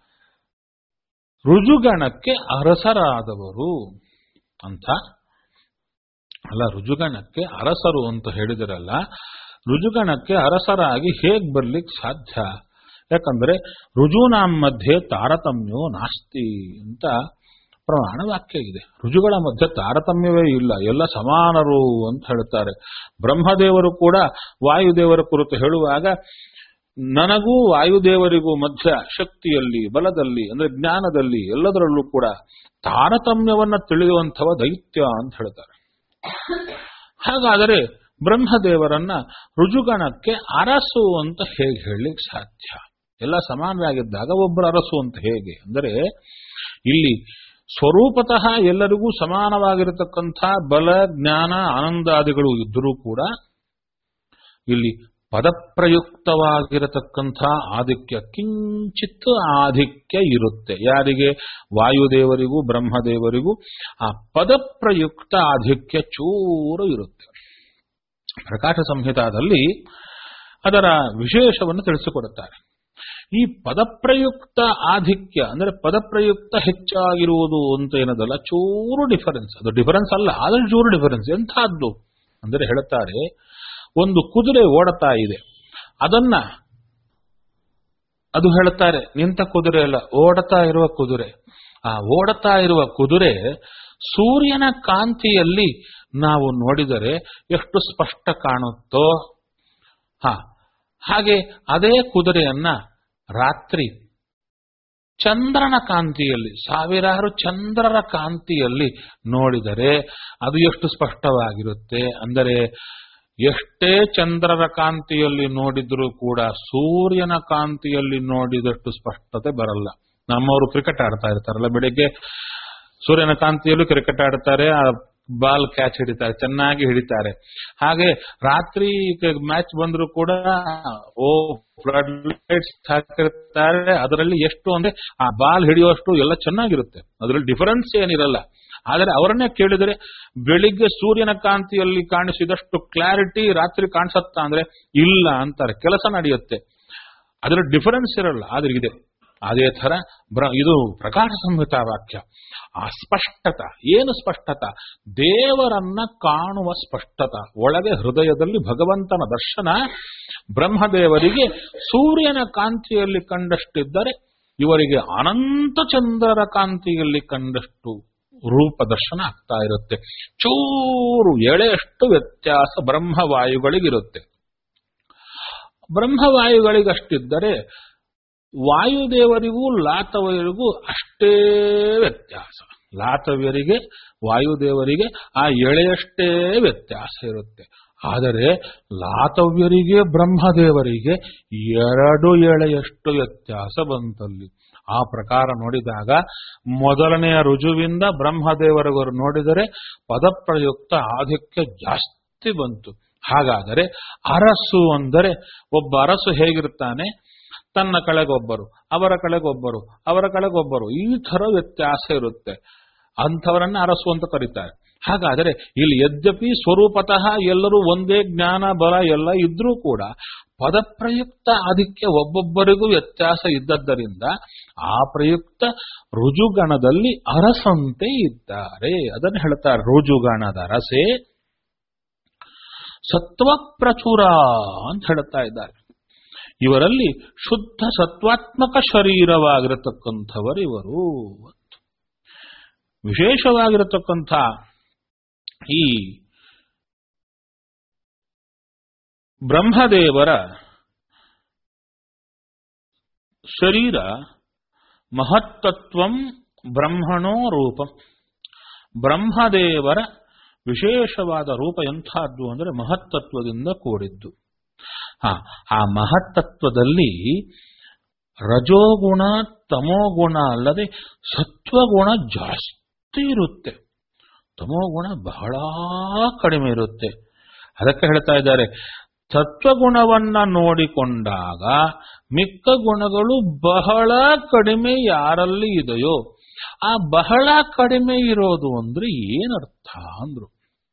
A: ರುಜುಗಣಕ್ಕೆ ಅರಸರಾದವರು ಅಂತ ಅಲ್ಲ ರುಜುಗಣಕ್ಕೆ ಅರಸರು ಅಂತ ಹೇಳಿದಿರಲ್ಲ ರುಜುಗಣಕ್ಕೆ ಅರಸರಾಗಿ ಹೇಗ್ ಬರ್ಲಿಕ್ಕೆ ಸಾಧ್ಯ ಯಾಕಂದ್ರೆ ರುಜುನಾಂ ಮಧ್ಯೆ ತಾರತಮ್ಯೋ ನಾಸ್ತಿ ಅಂತ ಪ್ರಮಾಣ ವಾಕ್ಯ ಇದೆ ರುಜುಗಳ ಮಧ್ಯೆ ತಾರತಮ್ಯವೇ ಇಲ್ಲ ಎಲ್ಲ ಸಮಾನರು ಅಂತ ಹೇಳ್ತಾರೆ ಬ್ರಹ್ಮದೇವರು ಕೂಡ ವಾಯುದೇವರ ಕುರಿತು ಹೇಳುವಾಗ ನನಗೂ ವಾಯುದೇವರಿಗೂ ಮಧ್ಯ ಶಕ್ತಿಯಲ್ಲಿ ಬಲದಲ್ಲಿ ಅಂದ್ರೆ ಜ್ಞಾನದಲ್ಲಿ ಎಲ್ಲದರಲ್ಲೂ ಕೂಡ ತಾರತಮ್ಯವನ್ನ ತಿಳಿಯುವಂಥವ ದೈತ್ಯ ಅಂತ ಹೇಳ್ತಾರೆ ಹಾಗಾದರೆ ಬ್ರಹ್ಮದೇವರನ್ನ ರುಜುಗಣಕ್ಕೆ ಅರಸು ಅಂತ ಹೇಗೆ ಹೇಳಲಿಕ್ಕೆ ಸಾಧ್ಯ ಎಲ್ಲ ಸಮಾನರಾಗಿದ್ದಾಗ ಒಬ್ಬರು ಅರಸು ಅಂತ ಹೇಗೆ ಅಂದರೆ ಇಲ್ಲಿ ಸ್ವರೂಪತಃ ಎಲ್ಲರಿಗೂ ಸಮಾನವಾಗಿರತಕ್ಕಂಥ ಬಲ ಜ್ಞಾನ ಆನಂದಾದಿಗಳು ಇದ್ದರೂ ಕೂಡ ಇಲ್ಲಿ ಪದಪ್ರಯುಕ್ತವಾಗಿರತಕ್ಕಂಥ ಆಧಿಕ್ಯ ಕಿಂಚಿತ್ ಆಧಿಕ್ಯ ಇರುತ್ತೆ ಯಾರಿಗೆ ವಾಯುದೇವರಿಗೂ ಬ್ರಹ್ಮದೇವರಿಗೂ ಆ ಪದಪ್ರಯುಕ್ತ ಆಧಿಕ್ಯ ಚೂರು ಇರುತ್ತೆ ಪ್ರಕಾಶ ಸಂಹಿತಾದಲ್ಲಿ ಅದರ ವಿಶೇಷವನ್ನು ತಿಳಿಸಿಕೊಡುತ್ತಾರೆ ಈ ಪದಪ್ರಯುಕ್ತ ಆಧಿಕ್ಯ ಅಂದ್ರೆ ಪದಪ್ರಯುಕ್ತ ಹೆಚ್ಚಾಗಿರುವುದು ಅಂತ ಏನದಲ್ಲ ಚೂರು ಡಿಫರೆನ್ಸ್ ಅದು ಡಿಫರೆನ್ಸ್ ಅಲ್ಲ ಆದ್ರೆ ಚೂರು ಡಿಫರೆನ್ಸ್ ಎಂಥದ್ದು ಅಂದರೆ ಹೇಳುತ್ತಾರೆ ಒಂದು ಕುದುರೆ ಓಡತಾ ಇದೆ ಅದನ್ನ ಅದು ಹೇಳುತ್ತಾರೆ ನಿಂತ ಕುದುರೆ ಅಲ್ಲ ಓಡತಾ ಇರುವ ಕುದುರೆ ಆ ಓಡತಾ ಇರುವ ಕುದುರೆ ಸೂರ್ಯನ ಕಾಂತಿಯಲ್ಲಿ ನಾವು ನೋಡಿದರೆ ಎಷ್ಟು ಸ್ಪಷ್ಟ ಕಾಣುತ್ತೋ ಹ ಹಾಗೆ ಅದೇ ಕುದುರೆಯನ್ನ ರಾತ್ರಿ ಚಂದ್ರನ ಕಾಂತಿಯಲ್ಲಿ ಸಾವಿರಾರು ಚಂದ್ರರ ಕಾಂತಿಯಲ್ಲಿ ನೋಡಿದರೆ ಅದು ಎಷ್ಟು ಸ್ಪಷ್ಟವಾಗಿರುತ್ತೆ ಅಂದರೆ ಎಷ್ಟೇ ಚಂದ್ರರ ಕಾಂತಿಯಲ್ಲಿ ನೋಡಿದ್ರೂ ಕೂಡ ಸೂರ್ಯನ ಕಾಂತಿಯಲ್ಲಿ ನೋಡಿದಷ್ಟು ಸ್ಪಷ್ಟತೆ ಬರಲ್ಲ ನಮ್ಮವರು ಕ್ರಿಕೆಟ್ ಆಡ್ತಾ ಇರ್ತಾರಲ್ಲ ಬೆಳಿಗ್ಗೆ ಸೂರ್ಯನ ಕಾಂತಿಯಲ್ಲೂ ಕ್ರಿಕೆಟ್ ಆಡ್ತಾರೆ ಆ ಬಾಲ್ ಕ್ಯಾಚ್ ಹಿಡಿತಾರೆ ಚೆನ್ನಾಗಿ ಹಿಡಿತಾರೆ ಹಾಗೆ ರಾತ್ರಿ ಮ್ಯಾಚ್ ಬಂದ್ರು ಕೂಡ ಓ ಫ್ಲಡ್ ಲೈಟ್ಸ್ ಹಾಕಿರ್ತಾರೆ ಅದರಲ್ಲಿ ಎಷ್ಟು ಅಂದ್ರೆ ಆ ಬಾಲ್ ಹಿಡಿಯುವಷ್ಟು ಎಲ್ಲ ಚೆನ್ನಾಗಿರುತ್ತೆ ಅದರಲ್ಲಿ ಡಿಫರೆನ್ಸ್ ಏನಿರಲ್ಲ ಆದರೆ ಅವರನ್ನೇ ಕೇಳಿದರೆ ಬೆಳಿಗ್ಗೆ ಸೂರ್ಯನ ಕಾಂತಿಯಲ್ಲಿ ಕಾಣಿಸಿದಷ್ಟು ಕ್ಲಾರಿಟಿ ರಾತ್ರಿ ಕಾಣಿಸತ್ತಾ ಅಂದ್ರೆ ಇಲ್ಲ ಅಂತಾರೆ ಕೆಲಸ ನಡೆಯುತ್ತೆ ಅದರ ಡಿಫರೆನ್ಸ್ ಇರಲ್ಲ ಆದ್ರೆ ಇದೆ ಅದೇ ತರ ಬ್ರ ಇದು ಪ್ರಕಾಶ ಸಂಹಿತಾ ವಾಕ್ಯ ಆ ಸ್ಪಷ್ಟತ ಏನು ಸ್ಪಷ್ಟತ ದೇವರನ್ನ ಕಾಣುವ ಸ್ಪಷ್ಟತ ಒಳಗೆ ಹೃದಯದಲ್ಲಿ ಭಗವಂತನ ದರ್ಶನ ಬ್ರಹ್ಮದೇವರಿಗೆ ಸೂರ್ಯನ ಕಾಂತಿಯಲ್ಲಿ ಕಂಡಷ್ಟಿದ್ದರೆ ಇವರಿಗೆ ಅನಂತ ಚಂದ್ರರ ಕಾಂತಿಯಲ್ಲಿ ಕಂಡಷ್ಟು ರೂಪ ದರ್ಶನ ಆಗ್ತಾ ಇರುತ್ತೆ ಚೂರು ಎಳೆಯಷ್ಟು ವ್ಯತ್ಯಾಸ ಬ್ರಹ್ಮವಾಯುಗಳಿಗಿರುತ್ತೆ ಬ್ರಹ್ಮವಾಯುಗಳಿಗಷ್ಟಿದ್ದರೆ ವಾಯುದೇವರಿಗೂ ಲಾತವರಿಗೂ ಅಷ್ಟೇ ವ್ಯತ್ಯಾಸ ಲಾತವ್ಯರಿಗೆ ವಾಯುದೇವರಿಗೆ ಆ ಎಳೆಯಷ್ಟೇ ವ್ಯತ್ಯಾಸ ಇರುತ್ತೆ ಆದರೆ ಲಾತವ್ಯರಿಗೆ ಬ್ರಹ್ಮದೇವರಿಗೆ ಎರಡು ಎಳೆಯಷ್ಟು ವ್ಯತ್ಯಾಸ ಬಂತಲ್ಲಿ ಆ ಪ್ರಕಾರ ನೋಡಿದಾಗ ಮೊದಲನೆಯ ರುಜುವಿಂದ ಬ್ರಹ್ಮದೇವರವರು ನೋಡಿದರೆ ಪದಪ್ರಯುಕ್ತ ಆಧಿಕ್ಯ ಜಾಸ್ತಿ ಬಂತು ಹಾಗಾದರೆ ಅರಸು ಅಂದರೆ ಒಬ್ಬ ಅರಸು ಹೇಗಿರ್ತಾನೆ ತನ್ನ ಕಳೆಗೊಬ್ಬರು ಅವರ ಕಳೆಗೊಬ್ಬರು ಅವರ ಕಳೆಗೊಬ್ಬರು ಈ ತರ ವ್ಯತ್ಯಾಸ ಇರುತ್ತೆ ಅಂಥವರನ್ನ ಅರಸು ಅಂತ ಕರೀತಾರೆ ಹಾಗಾದರೆ ಇಲ್ಲಿ ಯದ್ಯಪಿ ಸ್ವರೂಪತಃ ಎಲ್ಲರೂ ಒಂದೇ ಜ್ಞಾನ ಬಲ ಎಲ್ಲ ಇದ್ರೂ ಕೂಡ ಪದಪ್ರಯುಕ್ತ ಅದಕ್ಕೆ ಒಬ್ಬೊಬ್ಬರಿಗೂ ವ್ಯತ್ಯಾಸ ಇದ್ದದ್ದರಿಂದ ಆ ಪ್ರಯುಕ್ತ ರುಜುಗಣದಲ್ಲಿ ಅರಸಂತೆ ಇದ್ದಾರೆ ಅದನ್ನು ಹೇಳ್ತಾರೆ ರುಜುಗಣದ ಅರಸೆ ಸತ್ವ ಪ್ರಚುರ ಅಂತ ಹೇಳ್ತಾ ಇದ್ದಾರೆ ಇವರಲ್ಲಿ ಶುದ್ಧ ಸತ್ವಾತ್ಮಕ ಶರೀರವಾಗಿರತಕ್ಕಂಥವರು ಇವರು ವಿಶೇಷವಾಗಿರತಕ್ಕಂಥ ಈ ಬ್ರಹ್ಮದೇವರ ಶರೀರ ಮಹತ್ತತ್ವಂ ಬ್ರಹ್ಮಣೋ ರೂಪಂ ಬ್ರಹ್ಮದೇವರ ವಿಶೇಷವಾದ ರೂಪ ಎಂಥದ್ದು ಅಂದರೆ ಮಹತ್ತತ್ವದಿಂದ ಕೂಡಿದ್ದು ಹಾ ಆ ಮಹತ್ತತ್ವದಲ್ಲಿ ರಜೋಗುಣ ತಮೋಗುಣ ಅಲ್ಲದೆ ಸತ್ವಗುಣ ಜಾಸ್ತಿ ಇರುತ್ತೆ ತಮೋಗುಣ ಬಹಳ ಕಡಿಮೆ ಇರುತ್ತೆ ಅದಕ್ಕೆ ಹೇಳ್ತಾ ಇದ್ದಾರೆ ತತ್ವಗುಣವನ್ನ ನೋಡಿಕೊಂಡಾಗ ಮಿಕ್ಕ ಗುಣಗಳು ಬಹಳ ಕಡಿಮೆ ಯಾರಲ್ಲಿ ಇದೆಯೋ ಆ ಬಹಳ ಕಡಿಮೆ ಇರೋದು ಅಂದ್ರೆ ಏನರ್ಥ ಅಂದ್ರು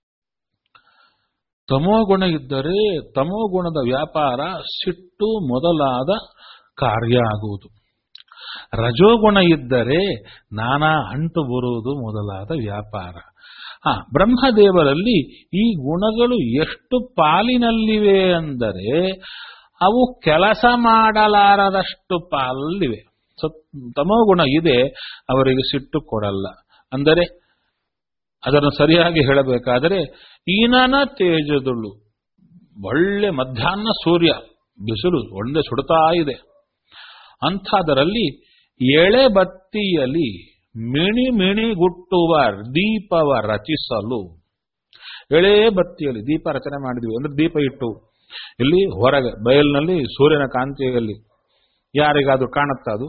A: ತಮೋಗುಣ ಇದ್ದರೆ ತಮೋಗುಣದ ವ್ಯಾಪಾರ ಸಿಟ್ಟು ಮೊದಲಾದ ಕಾರ್ಯ ಆಗುವುದು ರಜೋಗುಣ ಇದ್ದರೆ ನಾನಾ ಅಂಟು ಬರುವುದು ಮೊದಲಾದ ವ್ಯಾಪಾರ ಆ ಬ್ರಹ್ಮದೇವರಲ್ಲಿ ಈ ಗುಣಗಳು ಎಷ್ಟು ಪಾಲಿನಲ್ಲಿವೆ ಅಂದರೆ ಅವು ಕೆಲಸ ಮಾಡಲಾರದಷ್ಟು ಪಾಲಲ್ಲಿವೆ ತಮೋಗುಣ ಇದೆ ಅವರಿಗೆ ಸಿಟ್ಟು ಕೊಡಲ್ಲ ಅಂದರೆ ಅದನ್ನು ಸರಿಯಾಗಿ ಹೇಳಬೇಕಾದರೆ ಈನನ ತೇಜದುಳು ಒಳ್ಳೆ ಮಧ್ಯಾಹ್ನ ಸೂರ್ಯ ಬಿಸಿಲು ಒಳ್ಳೆ ಸುಡ್ತಾ ಇದೆ ಅಂಥದರಲ್ಲಿ ಎಳೆ ಬತ್ತಿಯಲ್ಲಿ ಮಿಣಿ ಮಿಣಿಗುಟ್ಟುವ ದೀಪವ ರಚಿಸಲು ಎಳೆ ಬತ್ತಿಯಲ್ಲಿ ದೀಪ ರಚನೆ ಮಾಡಿದ್ವಿ ಅಂದ್ರೆ ದೀಪ ಇಟ್ಟು ಇಲ್ಲಿ ಹೊರಗೆ ಬಯಲಿನಲ್ಲಿ ಸೂರ್ಯನ ಕಾಂತಿಯಲ್ಲಿ ಯಾರಿಗಾದ್ರೂ ಕಾಣುತ್ತ ಅದು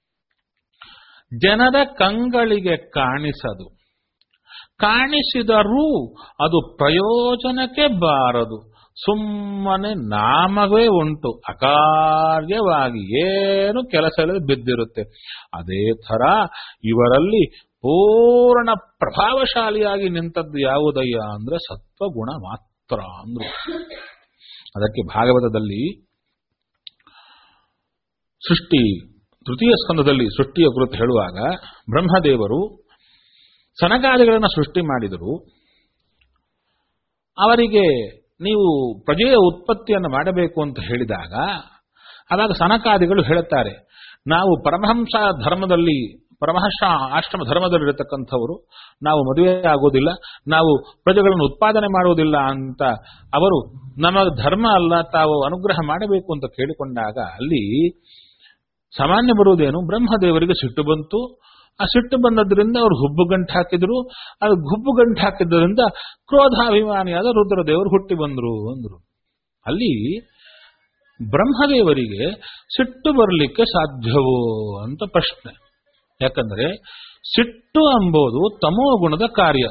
A: ಜನರ ಕಂಗಳಿಗೆ ಕಾಣಿಸದು ಕಾಣಿಸಿದರೂ ಅದು ಪ್ರಯೋಜನಕ್ಕೆ ಬಾರದು ಸುಮ್ಮನೆ ನಾಮವೇ ಉಂಟು ಅಕಾರ್ಯವಾಗಿ ಏನು ಕೆಲಸ ಇಲ್ಲದೆ ಬಿದ್ದಿರುತ್ತೆ ಅದೇ ಥರ ಇವರಲ್ಲಿ ಪೂರ್ಣ ಪ್ರಭಾವಶಾಲಿಯಾಗಿ ನಿಂತದ್ದು ಯಾವುದಯ್ಯ ಅಂದ್ರೆ ಸತ್ವಗುಣ ಮಾತ್ರ ಅಂದ್ರು ಅದಕ್ಕೆ ಭಾಗವತದಲ್ಲಿ ಸೃಷ್ಟಿ ತೃತೀಯ ಸ್ಕಂದದಲ್ಲಿ ಸೃಷ್ಟಿಯ ಕುರಿತು ಹೇಳುವಾಗ ಬ್ರಹ್ಮದೇವರು ಸನಕಾದಿಗಳನ್ನು ಸೃಷ್ಟಿ ಮಾಡಿದರು ಅವರಿಗೆ ನೀವು ಪ್ರಜೆಯ ಉತ್ಪತ್ತಿಯನ್ನು ಮಾಡಬೇಕು ಅಂತ ಹೇಳಿದಾಗ ಆವಾಗ ಸನಕಾದಿಗಳು ಹೇಳುತ್ತಾರೆ ನಾವು ಪರಮಹಂಸ ಧರ್ಮದಲ್ಲಿ ಪರಮಹಂಸ ಆಶ್ರಮ ಧರ್ಮದಲ್ಲಿರತಕ್ಕಂಥವರು ನಾವು ಮದುವೆ ಆಗೋದಿಲ್ಲ ನಾವು ಪ್ರಜೆಗಳನ್ನು ಉತ್ಪಾದನೆ ಮಾಡುವುದಿಲ್ಲ ಅಂತ ಅವರು ನಮ್ಮ ಧರ್ಮ ಅಲ್ಲ ತಾವು ಅನುಗ್ರಹ ಮಾಡಬೇಕು ಅಂತ ಕೇಳಿಕೊಂಡಾಗ ಅಲ್ಲಿ ಸಾಮಾನ್ಯ ಬರುವುದೇನು ಬ್ರಹ್ಮದೇವರಿಗೆ ಸಿಟ್ಟು ಬಂತು ಆ ಸಿಟ್ಟು ಬಂದದ್ರಿಂದ ಅವರು ಹುಬ್ಬು ಗಂಟು ಹಾಕಿದ್ರು ಅದು ಗುಬ್ಬು ಗಂಟು ಹಾಕಿದ್ದರಿಂದ ಕ್ರೋಧಾಭಿಮಾನಿಯಾದ ರುದ್ರದೇವರು ಹುಟ್ಟಿ ಬಂದ್ರು ಅಂದ್ರು ಅಲ್ಲಿ ಬ್ರಹ್ಮದೇವರಿಗೆ ಸಿಟ್ಟು ಬರಲಿಕ್ಕೆ ಸಾಧ್ಯವೋ ಅಂತ ಪ್ರಶ್ನೆ ಯಾಕಂದ್ರೆ ಸಿಟ್ಟು ಎಂಬುದು ತಮೋಗುಣದ ಕಾರ್ಯ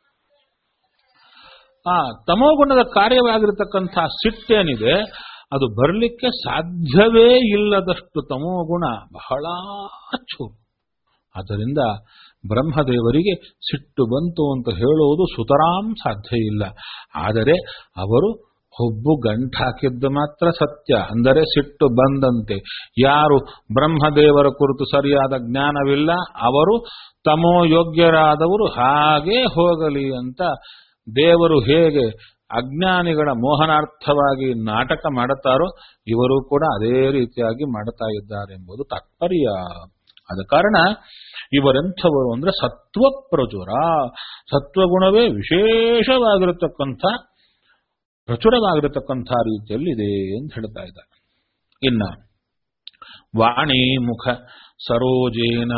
A: ಆ ತಮೋಗುಣದ ಕಾರ್ಯವಾಗಿರತಕ್ಕಂಥ ಸಿಟ್ಟೇನಿದೆ ಅದು ಬರಲಿಕ್ಕೆ ಸಾಧ್ಯವೇ ಇಲ್ಲದಷ್ಟು ತಮೋಗುಣ ಬಹಳ ಚೂರು ಆದ್ದರಿಂದ ಬ್ರಹ್ಮದೇವರಿಗೆ ಸಿಟ್ಟು ಬಂತು ಅಂತ ಹೇಳುವುದು ಸುತರಾಂ ಸಾಧ್ಯ ಇಲ್ಲ ಆದರೆ ಅವರು ಹುಬ್ಬು ಗಂಟು ಹಾಕಿದ್ದು ಮಾತ್ರ ಸತ್ಯ ಅಂದರೆ ಸಿಟ್ಟು ಬಂದಂತೆ ಯಾರು ಬ್ರಹ್ಮದೇವರ ಕುರಿತು ಸರಿಯಾದ ಜ್ಞಾನವಿಲ್ಲ ಅವರು ತಮೋ ಯೋಗ್ಯರಾದವರು ಹಾಗೇ ಹೋಗಲಿ ಅಂತ ದೇವರು ಹೇಗೆ ಅಜ್ಞಾನಿಗಳ ಮೋಹನಾರ್ಥವಾಗಿ ನಾಟಕ ಮಾಡುತ್ತಾರೋ ಇವರು ಕೂಡ ಅದೇ ರೀತಿಯಾಗಿ ಮಾಡುತ್ತಾ ಇದ್ದಾರೆ ಎಂಬುದು ತಾತ್ಪರ್ಯ ಆದ ಕಾರಣ ಇವರೆಂಥವರು ಅಂದ್ರೆ ಸತ್ವ ಪ್ರಚುರ ಸತ್ವಗುಣವೇ ವಿಶೇಷವಾಗಿರತಕ್ಕಂಥ ಪ್ರಚುರವಾಗಿರತಕ್ಕಂಥ ರೀತಿಯಲ್ಲಿದೆ ಅಂತ ಹೇಳ್ತಾ ಇದ್ದಾರೆ ಇನ್ನ ವಾಣಿ ಮುಖ ಸರೋಜೇನ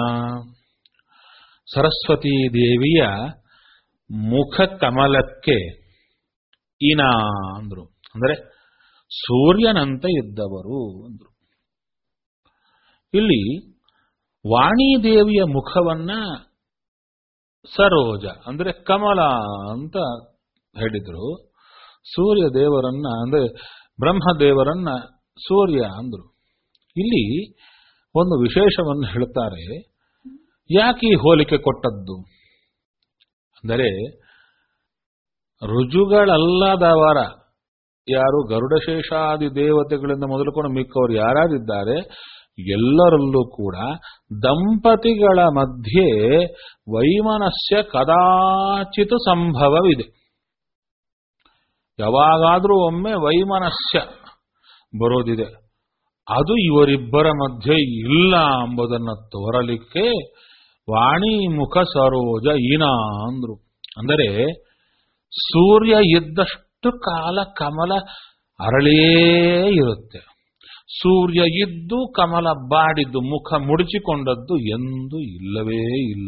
A: ಸರಸ್ವತೀ ದೇವಿಯ ಮುಖ ಕಮಲಕ್ಕೆ ಇನ ಅಂದ್ರು ಅಂದರೆ ಸೂರ್ಯನಂತೆ ಇದ್ದವರು ಅಂದ್ರು ಇಲ್ಲಿ ವಾಣಿದೇವಿಯ ಮುಖವನ್ನ ಸರೋಜ ಅಂದ್ರೆ ಕಮಲ ಅಂತ ಹೇಳಿದ್ರು ಸೂರ್ಯ ದೇವರನ್ನ ಅಂದ್ರೆ ಬ್ರಹ್ಮದೇವರನ್ನ ಸೂರ್ಯ ಅಂದ್ರು ಇಲ್ಲಿ ಒಂದು ವಿಶೇಷವನ್ನು ಹೇಳ್ತಾರೆ ಯಾಕೆ ಈ ಹೋಲಿಕೆ ಕೊಟ್ಟದ್ದು ಅಂದರೆ ರುಜುಗಳಲ್ಲದವರ ಯಾರು ಗರುಡಶೇಷಾದಿ ದೇವತೆಗಳಿಂದ ಮೊದಲುಕೊಂಡು ಮಿಕ್ಕವರು ಯಾರ್ಯಾರಿದ್ದಾರೆ ಎಲ್ಲರಲ್ಲೂ ಕೂಡ ದಂಪತಿಗಳ ಮಧ್ಯೆ ವೈಮನಸ್ಯ ಕದಾಚಿತ ಸಂಭವವಿದೆ ಯಾವಾಗಾದರೂ ಒಮ್ಮೆ ವೈಮನಸ್ಯ ಬರೋದಿದೆ ಅದು ಇವರಿಬ್ಬರ ಮಧ್ಯೆ ಇಲ್ಲ ಎಂಬುದನ್ನು ತೋರಲಿಕ್ಕೆ ವಾಣಿ ಮುಖ ಸರೋಜ ಈನ ಅಂದ್ರು ಅಂದರೆ ಸೂರ್ಯ ಇದ್ದಷ್ಟು ಕಾಲ ಕಮಲ ಅರಳೇ ಇರುತ್ತೆ ಸೂರ್ಯ ಇದ್ದು ಕಮಲ ಬಾಡಿದ್ದು ಮುಖ ಮುಡಿಚಿಕೊಂಡದ್ದು ಎಂದು ಇಲ್ಲವೇ ಇಲ್ಲ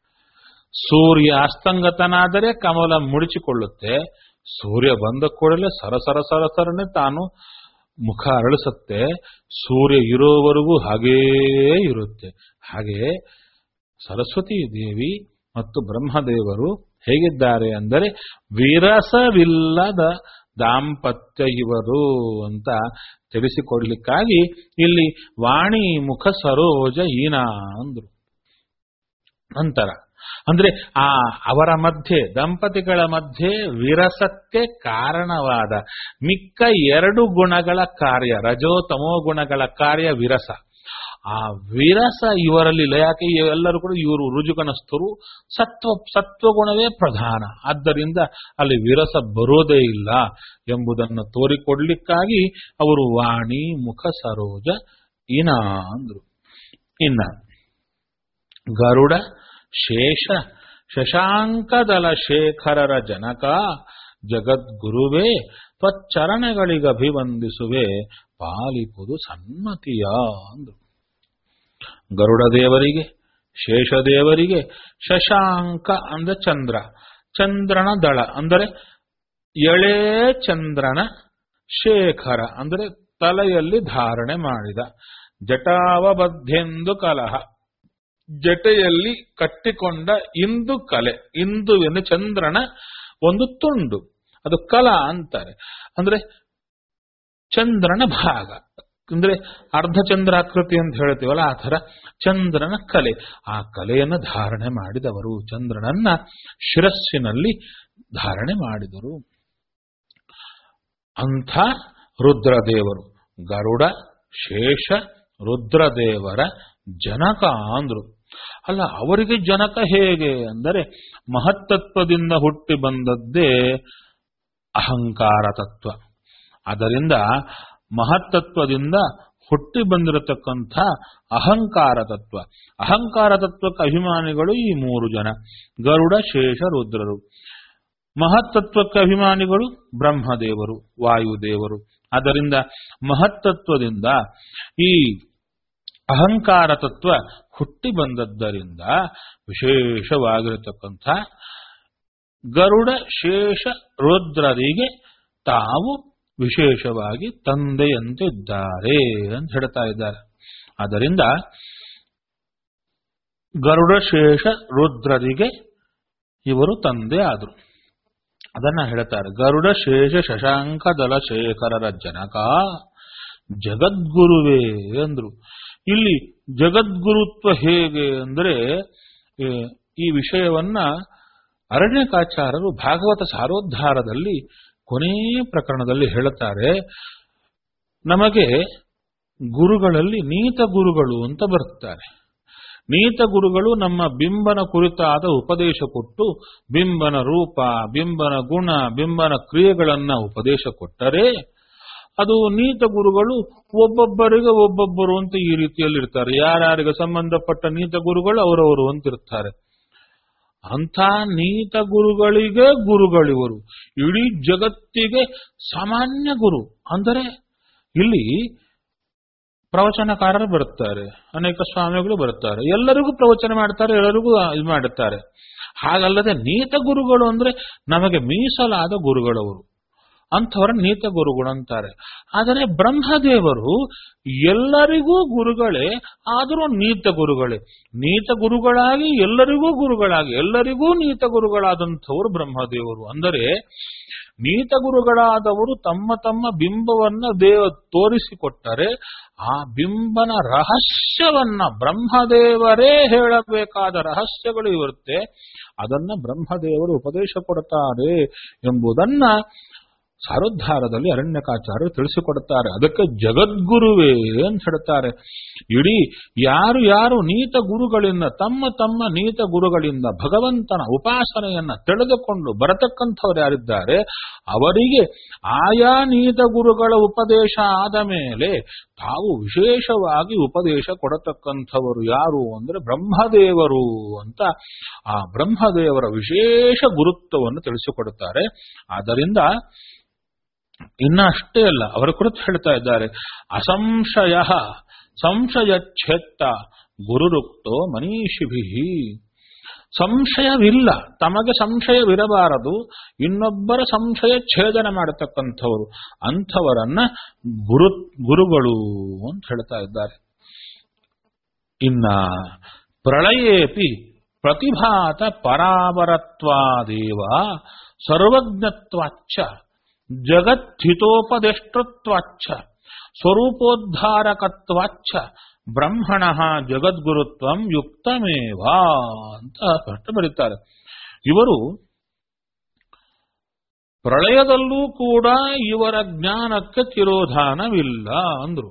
A: ಸೂರ್ಯ ಅಸ್ತಂಗತನಾದರೆ ಕಮಲ ಮುಡಿಚಿಕೊಳ್ಳುತ್ತೆ ಸೂರ್ಯ ಬಂದ ಕೂಡಲೇ ಸರಸರ ಸರಸರನೆ ತಾನು ಮುಖ ಅರಳಿಸುತ್ತೆ ಸೂರ್ಯ ಇರೋವರೆಗೂ ಹಾಗೇ ಇರುತ್ತೆ ಹಾಗೆ ಸರಸ್ವತಿ ದೇವಿ ಮತ್ತು ಬ್ರಹ್ಮದೇವರು ಹೇಗಿದ್ದಾರೆ ಅಂದರೆ ವಿರಸವಿಲ್ಲದ ದಾಂಪತ್ಯ ಇವರು ಅಂತ ತಿಳಿಸಿಕೊಡ್ಲಿಕ್ಕಾಗಿ ಇಲ್ಲಿ ವಾಣಿ ಮುಖ ಸರೋಜ ಈನ ಅಂದ್ರು ನಂತರ ಅಂದ್ರೆ ಆ ಅವರ ಮಧ್ಯೆ ದಂಪತಿಗಳ ಮಧ್ಯೆ ವಿರಸಕ್ಕೆ ಕಾರಣವಾದ ಮಿಕ್ಕ ಎರಡು ಗುಣಗಳ ಕಾರ್ಯ ರಜೋ ತಮೋ ಗುಣಗಳ ಕಾರ್ಯ ವಿರಸ ಆ ವಿರಸ ಇವರಲ್ಲಿ ಇಲ್ಲ ಯಾಕೆ ಎಲ್ಲರೂ ಕೂಡ ಇವರು ರುಜುಗನಸ್ಥರು ಸತ್ವ ಸತ್ವಗುಣವೇ ಪ್ರಧಾನ ಆದ್ದರಿಂದ ಅಲ್ಲಿ ವಿರಸ ಬರೋದೇ ಇಲ್ಲ ಎಂಬುದನ್ನು ತೋರಿಕೊಡ್ಲಿಕ್ಕಾಗಿ ಅವರು ವಾಣಿ ಮುಖ ಸರೋಜ ಇನ ಅಂದ್ರು ಇನ್ನ ಗರುಡ ಶೇಷ ಶಶಾಂಕದಲ ಶೇಖರರ ಜನಕ ಜಗದ್ಗುರುವೇ ತ್ವಚ್ಚರಣಗಳಿಗಭಿವಂದಿಸುವೆ ಪಾಲಿಪುದು ಸನ್ಮತಿಯ ಅಂದ್ರು ಗರುಡ ದೇವರಿಗೆ ಶೇಷದೇವರಿಗೆ ಶಶಾಂಕ ಅಂದ್ರೆ ಚಂದ್ರ ಚಂದ್ರನ ದಳ ಅಂದರೆ ಎಳೆ ಚಂದ್ರನ ಶೇಖರ ಅಂದರೆ ತಲೆಯಲ್ಲಿ ಧಾರಣೆ ಮಾಡಿದ ಜಟಾವಬದ್ಧೆಂದು ಕಲಹ ಜಟೆಯಲ್ಲಿ ಕಟ್ಟಿಕೊಂಡ ಇಂದು ಕಲೆ ಇಂದುವೆಂದು ಚಂದ್ರನ ಒಂದು ತುಂಡು ಅದು ಕಲ ಅಂತಾರೆ ಅಂದ್ರೆ ಚಂದ್ರನ ಭಾಗ ಅಂದ್ರೆ ಅರ್ಧಚಂದ್ರಾಕೃತಿ ಅಂತ ಹೇಳ್ತೀವಲ್ಲ ಆ ತರ ಚಂದ್ರನ ಕಲೆ ಆ ಕಲೆಯನ್ನು ಧಾರಣೆ ಮಾಡಿದವರು ಚಂದ್ರನನ್ನ ಶಿರಸ್ಸಿನಲ್ಲಿ ಧಾರಣೆ ಮಾಡಿದರು ಅಂಥ ರುದ್ರದೇವರು ಗರುಡ ಶೇಷ ರುದ್ರದೇವರ ಜನಕ ಅಂದ್ರು ಅಲ್ಲ ಅವರಿಗೆ ಜನಕ ಹೇಗೆ ಅಂದರೆ ಮಹತ್ತತ್ವದಿಂದ ಹುಟ್ಟಿ ಬಂದದ್ದೇ ಅಹಂಕಾರ ತತ್ವ ಅದರಿಂದ ಮಹತ್ತತ್ವದಿಂದ ಹುಟ್ಟಿ ಬಂದಿರತಕ್ಕಂಥ ಅಹಂಕಾರ ತತ್ವ ಅಹಂಕಾರ ತತ್ವಕ್ಕೆ ಅಭಿಮಾನಿಗಳು ಈ ಮೂರು ಜನ ಗರುಡ ಶೇಷ ರುದ್ರರು ಮಹತ್ತತ್ವಕ್ಕೆ ಅಭಿಮಾನಿಗಳು ಬ್ರಹ್ಮದೇವರು ವಾಯುದೇವರು ಅದರಿಂದ ಮಹತ್ತತ್ವದಿಂದ ಈ ಅಹಂಕಾರ ತತ್ವ ಹುಟ್ಟಿ ಬಂದದ್ದರಿಂದ ವಿಶೇಷವಾಗಿರತಕ್ಕಂಥ ಗರುಡ ಶೇಷ ರುದ್ರರಿಗೆ ತಾವು ವಿಶೇಷವಾಗಿ ತಂದೆಯಂತಿದ್ದಾರೆ ಅಂತ ಹೇಳ್ತಾ ಇದ್ದಾರೆ ಆದ್ದರಿಂದ ಗರುಡಶೇಷ ರುದ್ರರಿಗೆ ಇವರು ತಂದೆ ಆದರು ಅದನ್ನ ಹೇಳ್ತಾರೆ ಗರುಡ ಶೇಷ ಶಶಾಂಕ ದಲ ಶೇಖರರ ಜನಕ ಜಗದ್ಗುರುವೇ ಅಂದ್ರು ಇಲ್ಲಿ ಜಗದ್ಗುರುತ್ವ ಹೇಗೆ ಅಂದ್ರೆ ಏ, ಈ ವಿಷಯವನ್ನ ಅರಣ್ಯಕಾಚಾರರು ಭಾಗವತ ಸಾರೋದ್ಧಾರದಲ್ಲಿ ಕೊನೆಯ ಪ್ರಕರಣದಲ್ಲಿ ಹೇಳುತ್ತಾರೆ ನಮಗೆ ಗುರುಗಳಲ್ಲಿ ನೀತ ಗುರುಗಳು ಅಂತ ಬರುತ್ತಾರೆ ನೀತ ಗುರುಗಳು ನಮ್ಮ ಬಿಂಬನ ಕುರಿತಾದ ಉಪದೇಶ ಕೊಟ್ಟು ಬಿಂಬನ ರೂಪ ಬಿಂಬನ ಗುಣ ಬಿಂಬನ ಕ್ರಿಯೆಗಳನ್ನ ಉಪದೇಶ ಕೊಟ್ಟರೆ ಅದು ನೀತ ಗುರುಗಳು ಒಬ್ಬೊಬ್ಬರಿಗೆ ಒಬ್ಬೊಬ್ಬರು ಅಂತ ಈ ರೀತಿಯಲ್ಲಿ ಇರ್ತಾರೆ ಯಾರ್ಯಾರಿಗೆ ಸಂಬಂಧಪಟ್ಟ ನೀತ ಗುರುಗಳು ಅವರವರು ಅಂತ ಇರ್ತಾರೆ ಅಂಥ ನೀತ ಗುರುಗಳಿಗೆ ಗುರುಗಳಿವರು ಇಡೀ ಜಗತ್ತಿಗೆ ಸಾಮಾನ್ಯ ಗುರು ಅಂದರೆ ಇಲ್ಲಿ ಪ್ರವಚನಕಾರರು ಬರುತ್ತಾರೆ ಅನೇಕ ಸ್ವಾಮಿಗಳು ಬರುತ್ತಾರೆ ಎಲ್ಲರಿಗೂ ಪ್ರವಚನ ಮಾಡ್ತಾರೆ ಎಲ್ಲರಿಗೂ ಇದು ಮಾಡುತ್ತಾರೆ ಹಾಗಲ್ಲದೆ ನೀತ ಗುರುಗಳು ಅಂದ್ರೆ ನಮಗೆ ಮೀಸಲಾದ ಗುರುಗಳವರು ಅಂಥವರ ನೀತ ಗುರುಗಳು ಅಂತಾರೆ ಆದರೆ ಬ್ರಹ್ಮದೇವರು ಎಲ್ಲರಿಗೂ ಗುರುಗಳೇ ಆದರೂ ನೀತ ಗುರುಗಳೇ ನೀತ ಗುರುಗಳಾಗಿ ಎಲ್ಲರಿಗೂ ಗುರುಗಳಾಗಿ ಎಲ್ಲರಿಗೂ ನೀತ ಗುರುಗಳಾದಂಥವರು ಬ್ರಹ್ಮದೇವರು ಅಂದರೆ ನೀತ ಗುರುಗಳಾದವರು ತಮ್ಮ ತಮ್ಮ ಬಿಂಬವನ್ನ ದೇವ ತೋರಿಸಿಕೊಟ್ಟರೆ ಆ ಬಿಂಬನ ರಹಸ್ಯವನ್ನ ಬ್ರಹ್ಮದೇವರೇ ಹೇಳಬೇಕಾದ ರಹಸ್ಯಗಳು ಇರುತ್ತೆ ಅದನ್ನ ಬ್ರಹ್ಮದೇವರು ಉಪದೇಶ ಕೊಡ್ತಾರೆ ಎಂಬುದನ್ನ ಸಾರೋದ್ಧಾರದಲ್ಲಿ ಅರಣ್ಯಕಾಚಾರ್ಯರು ತಿಳಿಸಿಕೊಡುತ್ತಾರೆ ಅದಕ್ಕೆ ಜಗದ್ಗುರುವೇ ಅಂತ ಹೇಳ್ತಾರೆ ಇಡೀ ಯಾರು ಯಾರು ನೀತ ಗುರುಗಳಿಂದ ತಮ್ಮ ತಮ್ಮ ನೀತ ಗುರುಗಳಿಂದ ಭಗವಂತನ ಉಪಾಸನೆಯನ್ನ ತಿಳಿದುಕೊಂಡು ಬರತಕ್ಕಂಥವ್ರು ಯಾರಿದ್ದಾರೆ ಅವರಿಗೆ ಆಯಾ ನೀತ ಗುರುಗಳ ಉಪದೇಶ ಆದ ಮೇಲೆ ತಾವು ವಿಶೇಷವಾಗಿ ಉಪದೇಶ ಕೊಡತಕ್ಕಂಥವರು ಯಾರು ಅಂದ್ರೆ ಬ್ರಹ್ಮದೇವರು ಅಂತ ಆ ಬ್ರಹ್ಮದೇವರ ವಿಶೇಷ ಗುರುತ್ವವನ್ನು ತಿಳಿಸಿಕೊಡುತ್ತಾರೆ ಆದ್ದರಿಂದ ಇನ್ನ ಅಷ್ಟೇ ಅಲ್ಲ ಅವರ ಕುರಿತು ಹೇಳ್ತಾ ಇದ್ದಾರೆ ಅಸಂಶಯ ಸಂಶಯಚ್ಛೇತ್ತ ಗುರುರುಕ್ತೋ ಮನೀಷಿಭಿ ಸಂಶಯವಿಲ್ಲ ತಮಗೆ ಸಂಶಯವಿರಬಾರದು ಇನ್ನೊಬ್ಬರ ಸಂಶಯ ಛೇದನ ಮಾಡತಕ್ಕಂಥವರು ಅಂಥವರನ್ನ ಗುರು ಗುರುಗಳು ಅಂತ ಹೇಳ್ತಾ ಇದ್ದಾರೆ ಇನ್ನ ಪ್ರಳಯೇಪಿ ಪ್ರತಿಭಾತ ಪರಾವರತ್ವಾದೇವ ಸರ್ವಜ್ಞತ್ವಾಚ್ಚ ಜಗದ್ಧಿತೋಪದೇಷ್ಟೃತ್ವಾಚ್ಚ ಸ್ವರೂಪೋದ್ಧಾರಕತ್ವಾಚ್ಚ ಬ್ರಹ್ಮಣ ಜಗದ್ಗುರುತ್ವಂ ಯುಕ್ತಮೇವ ಅಂತ ಸ್ಪಷ್ಟ ಬರೀತಾರೆ ಇವರು ಪ್ರಳಯದಲ್ಲೂ ಕೂಡ ಇವರ ಜ್ಞಾನಕ್ಕೆ ತಿರೋಧಾನವಿಲ್ಲ ಅಂದ್ರು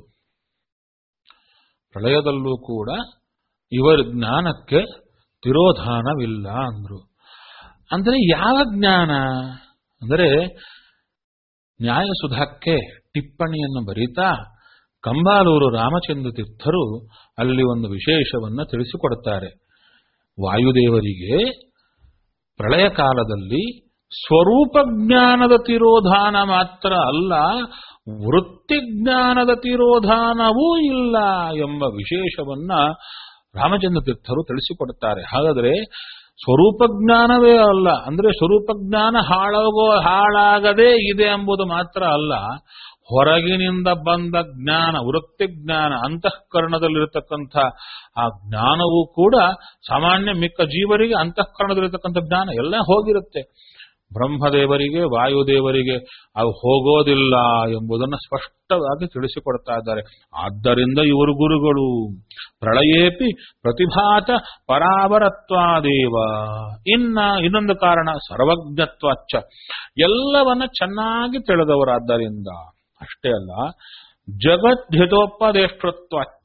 A: ಪ್ರಳಯದಲ್ಲೂ ಕೂಡ ಇವರ ಜ್ಞಾನಕ್ಕೆ ತಿರೋಧಾನವಿಲ್ಲ ಅಂದ್ರು ಅಂದ್ರೆ ಯಾವ ಜ್ಞಾನ ಅಂದರೆ ನ್ಯಾಯಸುಧಾಕ್ಕೆ ಟಿಪ್ಪಣಿಯನ್ನು ಬರೀತಾ ಕಂಬಾಲೂರು ರಾಮಚಂದ್ರ ತೀರ್ಥರು ಅಲ್ಲಿ ಒಂದು ವಿಶೇಷವನ್ನ ತಿಳಿಸಿಕೊಡುತ್ತಾರೆ ವಾಯುದೇವರಿಗೆ ಪ್ರಳಯ ಕಾಲದಲ್ಲಿ ಸ್ವರೂಪ ಜ್ಞಾನದ ತಿರೋಧಾನ ಮಾತ್ರ ಅಲ್ಲ ವೃತ್ತಿ ಜ್ಞಾನದ ತಿರೋಧಾನವೂ ಇಲ್ಲ ಎಂಬ ವಿಶೇಷವನ್ನ ರಾಮಚಂದ್ರ ತೀರ್ಥರು ತಿಳಿಸಿಕೊಡುತ್ತಾರೆ ಹಾಗಾದ್ರೆ ಸ್ವರೂಪ ಜ್ಞಾನವೇ ಅಲ್ಲ ಅಂದ್ರೆ ಸ್ವರೂಪ ಜ್ಞಾನ ಹಾಳಾಗೋ ಹಾಳಾಗದೇ ಇದೆ ಎಂಬುದು ಮಾತ್ರ ಅಲ್ಲ ಹೊರಗಿನಿಂದ ಬಂದ ಜ್ಞಾನ ವೃತ್ತಿ ಜ್ಞಾನ ಅಂತಃಕರಣದಲ್ಲಿರತಕ್ಕಂಥ ಆ ಜ್ಞಾನವೂ ಕೂಡ ಸಾಮಾನ್ಯ ಮಿಕ್ಕ ಜೀವರಿಗೆ ಅಂತಃಕರಣದಲ್ಲಿರತಕ್ಕಂಥ ಜ್ಞಾನ ಎಲ್ಲ ಹೋಗಿರುತ್ತೆ ಬ್ರಹ್ಮದೇವರಿಗೆ ವಾಯುದೇವರಿಗೆ ಅವು ಹೋಗೋದಿಲ್ಲ ಎಂಬುದನ್ನು ಸ್ಪಷ್ಟವಾಗಿ ತಿಳಿಸಿಕೊಡ್ತಾ ಇದ್ದಾರೆ ಆದ್ದರಿಂದ ಇವರು ಗುರುಗಳು ಪ್ರಳಯೇಪಿ ಪ್ರತಿಭಾತ ಪರಾವರತ್ವಾದೇವ ಇನ್ನ ಇನ್ನೊಂದು ಕಾರಣ ಸರ್ವಜ್ಞತ್ವಾಚ್ಚ ಎಲ್ಲವನ್ನ ಚೆನ್ನಾಗಿ ತಿಳಿದವರಾದ್ದರಿಂದ ಅಷ್ಟೇ ಅಲ್ಲ ಜಗದ್ಹಿತೋಪದೇಷ್ಟೃತ್ವಾಚ್ಚ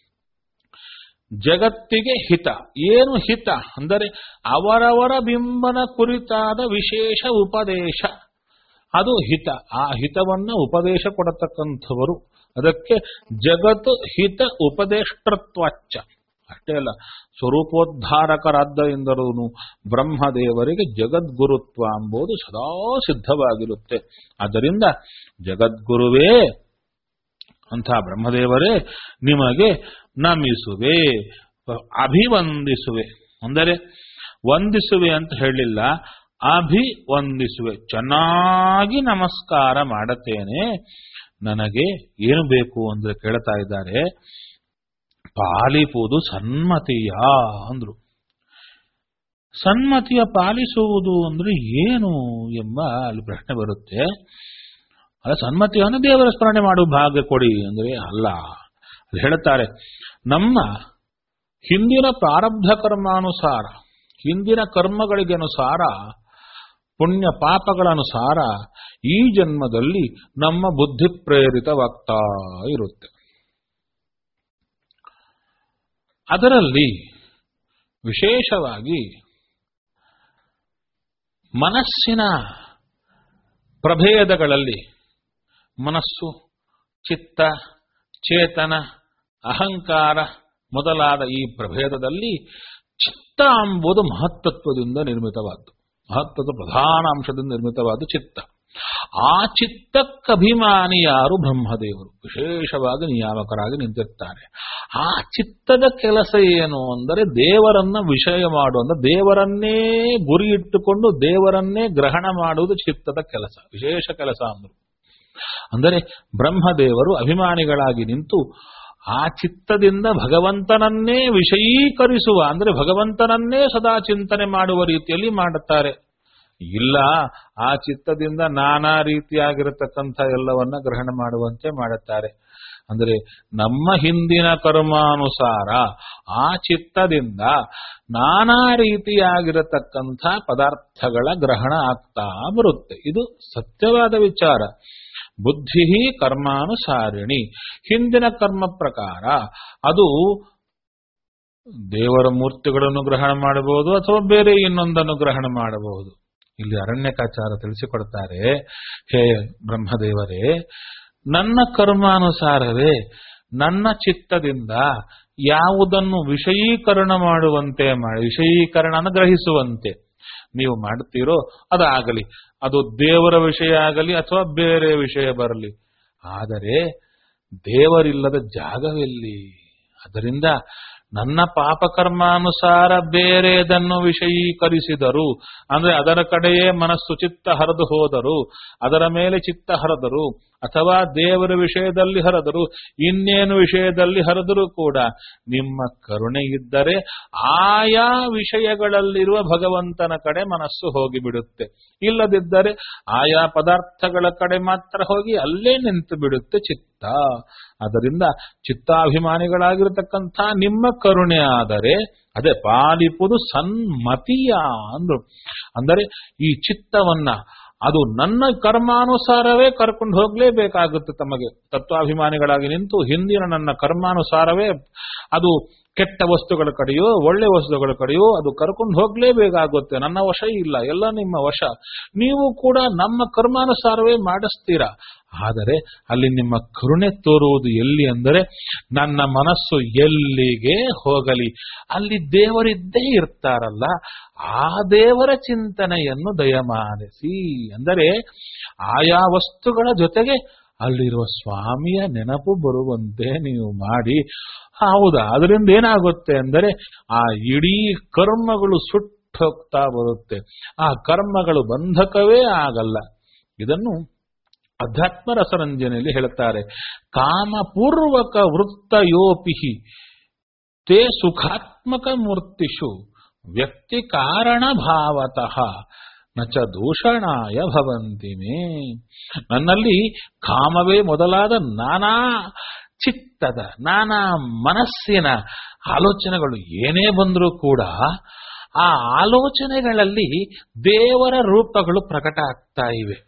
A: ಜಗತ್ತಿಗೆ ಹಿತ ಏನು ಹಿತ ಅಂದರೆ ಅವರವರ ಬಿಂಬನ ಕುರಿತಾದ ವಿಶೇಷ ಉಪದೇಶ ಅದು ಹಿತ ಆ ಹಿತವನ್ನ ಉಪದೇಶ ಕೊಡತಕ್ಕಂಥವರು ಅದಕ್ಕೆ ಜಗತ್ ಹಿತ ಉಪದೇಷ್ಟೃತ್ವಾಚ್ಚ ಅಷ್ಟೇ ಅಲ್ಲ ಸ್ವರೂಪೋದ್ಧಾರಕರಾದ್ದರಿಂದಲೂ ಬ್ರಹ್ಮದೇವರಿಗೆ ಜಗದ್ಗುರುತ್ವ ಎಂಬುದು ಸದಾ ಸಿದ್ಧವಾಗಿರುತ್ತೆ ಆದ್ದರಿಂದ ಜಗದ್ಗುರುವೇ ಅಂಥ ಬ್ರಹ್ಮದೇವರೇ ನಿಮಗೆ ನಮಿಸುವೆ ಅಭಿವಂದಿಸುವೆ ಅಂದರೆ ವಂದಿಸುವೆ ಅಂತ ಹೇಳಿಲ್ಲ ಅಭಿವಂದಿಸುವೆ ಚೆನ್ನಾಗಿ ನಮಸ್ಕಾರ ಮಾಡುತ್ತೇನೆ ನನಗೆ ಏನು ಬೇಕು ಅಂದ್ರೆ ಕೇಳ್ತಾ ಇದ್ದಾರೆ ಪಾಲಿಪುವುದು ಸನ್ಮತಿಯ ಅಂದ್ರು ಸನ್ಮತಿಯ ಪಾಲಿಸುವುದು ಅಂದ್ರೆ ಏನು ಎಂಬ ಅಲ್ಲಿ ಪ್ರಶ್ನೆ ಬರುತ್ತೆ ಅಲ್ಲ ಸನ್ಮತಿಯನ್ನು ದೇವರ ಸ್ಮರಣೆ ಮಾಡುವ ಭಾಗ್ಯ ಕೊಡಿ ಅಂದ್ರೆ ಅಲ್ಲ ಅದು ಹೇಳುತ್ತಾರೆ ನಮ್ಮ ಹಿಂದಿನ ಪ್ರಾರಬ್ಧ ಕರ್ಮಾನುಸಾರ ಹಿಂದಿನ ಕರ್ಮಗಳಿಗೆ ಅನುಸಾರ ಪುಣ್ಯ ಪಾಪಗಳನುಸಾರ ಈ ಜನ್ಮದಲ್ಲಿ ನಮ್ಮ ಬುದ್ಧಿ ಪ್ರೇರಿತವಾಗ್ತಾ ಇರುತ್ತೆ ಅದರಲ್ಲಿ ವಿಶೇಷವಾಗಿ ಮನಸ್ಸಿನ ಪ್ರಭೇದಗಳಲ್ಲಿ ಮನಸ್ಸು ಚಿತ್ತ ಚೇತನ ಅಹಂಕಾರ ಮೊದಲಾದ ಈ ಪ್ರಭೇದದಲ್ಲಿ ಚಿತ್ತ ಎಂಬುದು ಮಹತ್ತತ್ವದಿಂದ ನಿರ್ಮಿತವಾದ್ದು ಮಹತ್ವದ ಪ್ರಧಾನ ಅಂಶದಿಂದ ನಿರ್ಮಿತವಾದ ಚಿತ್ತ ಆ ಚಿತ್ತಕ್ಕಭಿಮಾನಿ ಯಾರು ಬ್ರಹ್ಮದೇವರು ವಿಶೇಷವಾಗಿ ನಿಯಾಮಕರಾಗಿ ನಿಂತಿರ್ತಾರೆ ಆ ಚಿತ್ತದ ಕೆಲಸ ಏನು ಅಂದರೆ ದೇವರನ್ನ ವಿಷಯ ಮಾಡುವ ಅಂದ್ರೆ ದೇವರನ್ನೇ ಗುರಿ ಇಟ್ಟುಕೊಂಡು ದೇವರನ್ನೇ ಗ್ರಹಣ ಮಾಡುವುದು ಚಿತ್ತದ ಕೆಲಸ ವಿಶೇಷ ಕೆಲಸ ಅಂದರು ಅಂದರೆ ಬ್ರಹ್ಮದೇವರು ಅಭಿಮಾನಿಗಳಾಗಿ ನಿಂತು ಆ ಚಿತ್ತದಿಂದ ಭಗವಂತನನ್ನೇ ವಿಷಯೀಕರಿಸುವ ಅಂದರೆ ಭಗವಂತನನ್ನೇ ಸದಾ ಚಿಂತನೆ ಮಾಡುವ ರೀತಿಯಲ್ಲಿ ಮಾಡುತ್ತಾರೆ ಇಲ್ಲ ಆ ಚಿತ್ತದಿಂದ ನಾನಾ ರೀತಿಯಾಗಿರತಕ್ಕಂಥ ಎಲ್ಲವನ್ನ ಗ್ರಹಣ ಮಾಡುವಂತೆ ಮಾಡುತ್ತಾರೆ ಅಂದರೆ ನಮ್ಮ ಹಿಂದಿನ ಕರ್ಮಾನುಸಾರ ಆ ಚಿತ್ತದಿಂದ ನಾನಾ ರೀತಿಯಾಗಿರತಕ್ಕಂಥ ಪದಾರ್ಥಗಳ ಗ್ರಹಣ ಆಗ್ತಾ ಬರುತ್ತೆ ಇದು ಸತ್ಯವಾದ ವಿಚಾರ ಬುದ್ಧಿ ಕರ್ಮಾನುಸಾರಿಣಿ ಹಿಂದಿನ ಕರ್ಮ ಪ್ರಕಾರ ಅದು ದೇವರ ಮೂರ್ತಿಗಳನ್ನು ಗ್ರಹಣ ಮಾಡಬಹುದು ಅಥವಾ ಬೇರೆ ಇನ್ನೊಂದನ್ನು ಗ್ರಹಣ ಮಾಡಬಹುದು ಇಲ್ಲಿ ಅರಣ್ಯಕಾಚಾರ ತಿಳಿಸಿಕೊಡ್ತಾರೆ ಹೇ ಬ್ರಹ್ಮದೇವರೇ ನನ್ನ ಕರ್ಮಾನುಸಾರವೇ ನನ್ನ ಚಿತ್ತದಿಂದ ಯಾವುದನ್ನು ವಿಷಯೀಕರಣ ಮಾಡುವಂತೆ ಮಾಡಿ ವಿಷಯೀಕರಣ ಗ್ರಹಿಸುವಂತೆ ನೀವು ಮಾಡುತ್ತೀರೋ ಅದಾಗಲಿ ಅದು ದೇವರ ವಿಷಯ ಆಗಲಿ ಅಥವಾ ಬೇರೆ ವಿಷಯ ಬರಲಿ ಆದರೆ ದೇವರಿಲ್ಲದ ಜಾಗವೆಲ್ಲಿ ಅದರಿಂದ ನನ್ನ ಪಾಪಕರ್ಮಾನುಸಾರ ಬೇರೆದನ್ನು ವಿಷಯೀಕರಿಸಿದರು ಅಂದ್ರೆ ಅದರ ಕಡೆಯೇ ಮನಸ್ಸು ಚಿತ್ತ ಹರಿದು ಹೋದರು ಅದರ ಮೇಲೆ ಚಿತ್ತ ಹರಿದರು ಅಥವಾ ದೇವರ ವಿಷಯದಲ್ಲಿ ಹರಿದರು ಇನ್ನೇನು ವಿಷಯದಲ್ಲಿ ಹರಿದರೂ ಕೂಡ ನಿಮ್ಮ ಕರುಣೆ ಇದ್ದರೆ ಆಯಾ ವಿಷಯಗಳಲ್ಲಿರುವ ಭಗವಂತನ ಕಡೆ ಮನಸ್ಸು ಹೋಗಿಬಿಡುತ್ತೆ ಇಲ್ಲದಿದ್ದರೆ ಆಯಾ ಪದಾರ್ಥಗಳ ಕಡೆ ಮಾತ್ರ ಹೋಗಿ ಅಲ್ಲೇ ನಿಂತು ಬಿಡುತ್ತೆ ಚಿತ್ತ ಅದರಿಂದ ಚಿತ್ತಾಭಿಮಾನಿಗಳಾಗಿರತಕ್ಕಂಥ ನಿಮ್ಮ ಕರುಣೆ ಆದರೆ ಅದೇ ಪಾಲಿಪುದು ಸನ್ಮತಿಯ ಅಂದ್ರು ಅಂದರೆ ಈ ಚಿತ್ತವನ್ನ ಅದು ನನ್ನ ಕರ್ಮಾನುಸಾರವೇ ಕರ್ಕೊಂಡು ಹೋಗ್ಲೇಬೇಕಾಗುತ್ತೆ ತಮಗೆ ತತ್ವಾಭಿಮಾನಿಗಳಾಗಿ ನಿಂತು ಹಿಂದಿನ ನನ್ನ ಕರ್ಮಾನುಸಾರವೇ ಅದು ಕೆಟ್ಟ ವಸ್ತುಗಳ ಕಡೆಯೋ ಒಳ್ಳೆ ವಸ್ತುಗಳ ಕಡೆಯೋ ಅದು ಕರ್ಕೊಂಡು ಹೋಗ್ಲೇಬೇಕಾಗುತ್ತೆ ನನ್ನ ವಶ ಇಲ್ಲ ಎಲ್ಲ ನಿಮ್ಮ ವಶ ನೀವು ಕೂಡ ನಮ್ಮ ಕರ್ಮಾನುಸಾರವೇ ಮಾಡಿಸ್ತೀರಾ ಆದರೆ ಅಲ್ಲಿ ನಿಮ್ಮ ಕರುಣೆ ತೋರುವುದು ಎಲ್ಲಿ ಅಂದರೆ ನನ್ನ ಮನಸ್ಸು ಎಲ್ಲಿಗೆ ಹೋಗಲಿ ಅಲ್ಲಿ ದೇವರಿದ್ದೇ ಇರ್ತಾರಲ್ಲ ಆ ದೇವರ ಚಿಂತನೆಯನ್ನು ದಯಮಾನಿಸಿ ಅಂದರೆ ಆಯಾ ವಸ್ತುಗಳ ಜೊತೆಗೆ ಅಲ್ಲಿರುವ ಸ್ವಾಮಿಯ ನೆನಪು ಬರುವಂತೆ ನೀವು ಮಾಡಿ ಹೌದಾ ಅದರಿಂದ ಏನಾಗುತ್ತೆ ಅಂದರೆ ಆ ಇಡೀ ಕರ್ಮಗಳು ಸುಟ್ಟು ಹೋಗ್ತಾ ಬರುತ್ತೆ ಆ ಕರ್ಮಗಳು ಬಂಧಕವೇ ಆಗಲ್ಲ ಇದನ್ನು ಅಧ್ಯಾತ್ಮ ರಸರಂಜನೆಯಲ್ಲಿ ಹೇಳುತ್ತಾರೆ ಕಾಮಪೂರ್ವಕ ವೃತ್ತಯೋಪಿಹಿ ತೇ ಸುಖಾತ್ಮಕ ಮೂರ್ತಿಷು ವ್ಯಕ್ತಿ ಕಾರಣ ಭಾವತಃ ನಚ ದೂಷಣಾಯ ಭವಂತಿಮೇ ನನ್ನಲ್ಲಿ ಕಾಮವೇ ಮೊದಲಾದ ನಾನಾ ಚಿತ್ತದ ನಾನಾ ಮನಸ್ಸಿನ ಆಲೋಚನೆಗಳು ಏನೇ ಬಂದರೂ ಕೂಡ ಆ ಆಲೋಚನೆಗಳಲ್ಲಿ ದೇವರ ರೂಪಗಳು ಪ್ರಕಟ ಆಗ್ತಾ ಇವೆ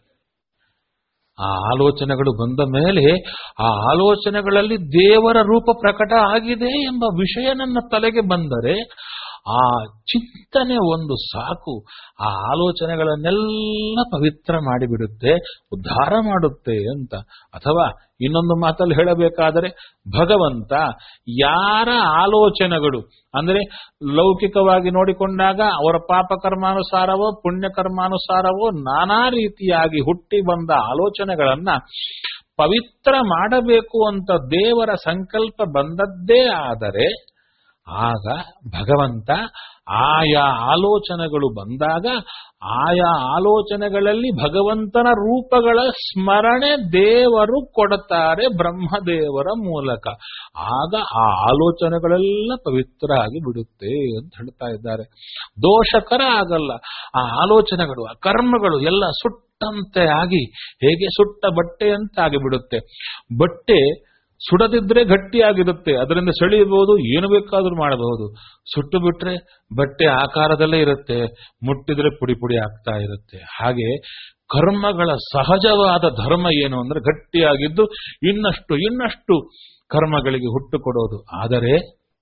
A: ಆ ಆಲೋಚನೆಗಳು ಬಂದ ಮೇಲೆ ಆ ಆಲೋಚನೆಗಳಲ್ಲಿ ದೇವರ ರೂಪ ಪ್ರಕಟ ಆಗಿದೆ ಎಂಬ ವಿಷಯ ನನ್ನ ತಲೆಗೆ ಬಂದರೆ ಆ ಚಿಂತನೆ ಒಂದು ಸಾಕು ಆ ಆಲೋಚನೆಗಳನ್ನೆಲ್ಲ ಪವಿತ್ರ ಮಾಡಿಬಿಡುತ್ತೆ ಉದ್ಧಾರ ಮಾಡುತ್ತೆ ಅಂತ ಅಥವಾ ಇನ್ನೊಂದು ಮಾತಲ್ಲಿ ಹೇಳಬೇಕಾದರೆ ಭಗವಂತ ಯಾರ ಆಲೋಚನೆಗಳು ಅಂದ್ರೆ ಲೌಕಿಕವಾಗಿ ನೋಡಿಕೊಂಡಾಗ ಅವರ ಪಾಪಕರ್ಮಾನುಸಾರವೋ ಪುಣ್ಯಕರ್ಮಾನುಸಾರವೋ ನಾನಾ ರೀತಿಯಾಗಿ ಹುಟ್ಟಿ ಬಂದ ಆಲೋಚನೆಗಳನ್ನ ಪವಿತ್ರ ಮಾಡಬೇಕು ಅಂತ ದೇವರ ಸಂಕಲ್ಪ ಬಂದದ್ದೇ ಆದರೆ ಆಗ ಭಗವಂತ ಆಯಾ ಆಲೋಚನೆಗಳು ಬಂದಾಗ ಆಯಾ ಆಲೋಚನೆಗಳಲ್ಲಿ ಭಗವಂತನ ರೂಪಗಳ ಸ್ಮರಣೆ ದೇವರು ಕೊಡುತ್ತಾರೆ ಬ್ರಹ್ಮದೇವರ ಮೂಲಕ ಆಗ ಆ ಆಲೋಚನೆಗಳೆಲ್ಲ ಪವಿತ್ರ ಆಗಿ ಬಿಡುತ್ತೆ ಅಂತ ಹೇಳ್ತಾ ಇದ್ದಾರೆ ದೋಷಕರ ಆಗಲ್ಲ ಆ ಆಲೋಚನೆಗಳು ಆ ಕರ್ಮಗಳು ಎಲ್ಲ ಸುಟ್ಟಂತೆ ಆಗಿ ಹೇಗೆ ಸುಟ್ಟ ಬಟ್ಟೆಯಂತೆ ಆಗಿಬಿಡುತ್ತೆ ಬಟ್ಟೆ ಸುಡದಿದ್ರೆ ಗಟ್ಟಿಯಾಗಿರುತ್ತೆ ಅದರಿಂದ ಸೆಳೆಯಬಹುದು ಏನು ಬೇಕಾದ್ರೂ ಮಾಡಬಹುದು ಸುಟ್ಟು ಬಿಟ್ರೆ ಬಟ್ಟೆ ಆಕಾರದಲ್ಲೇ ಇರುತ್ತೆ ಮುಟ್ಟಿದ್ರೆ ಪುಡಿ ಪುಡಿ ಆಗ್ತಾ ಇರುತ್ತೆ ಹಾಗೆ ಕರ್ಮಗಳ ಸಹಜವಾದ ಧರ್ಮ ಏನು ಅಂದ್ರೆ ಗಟ್ಟಿಯಾಗಿದ್ದು ಇನ್ನಷ್ಟು ಇನ್ನಷ್ಟು ಕರ್ಮಗಳಿಗೆ ಹುಟ್ಟು ಕೊಡೋದು ಆದರೆ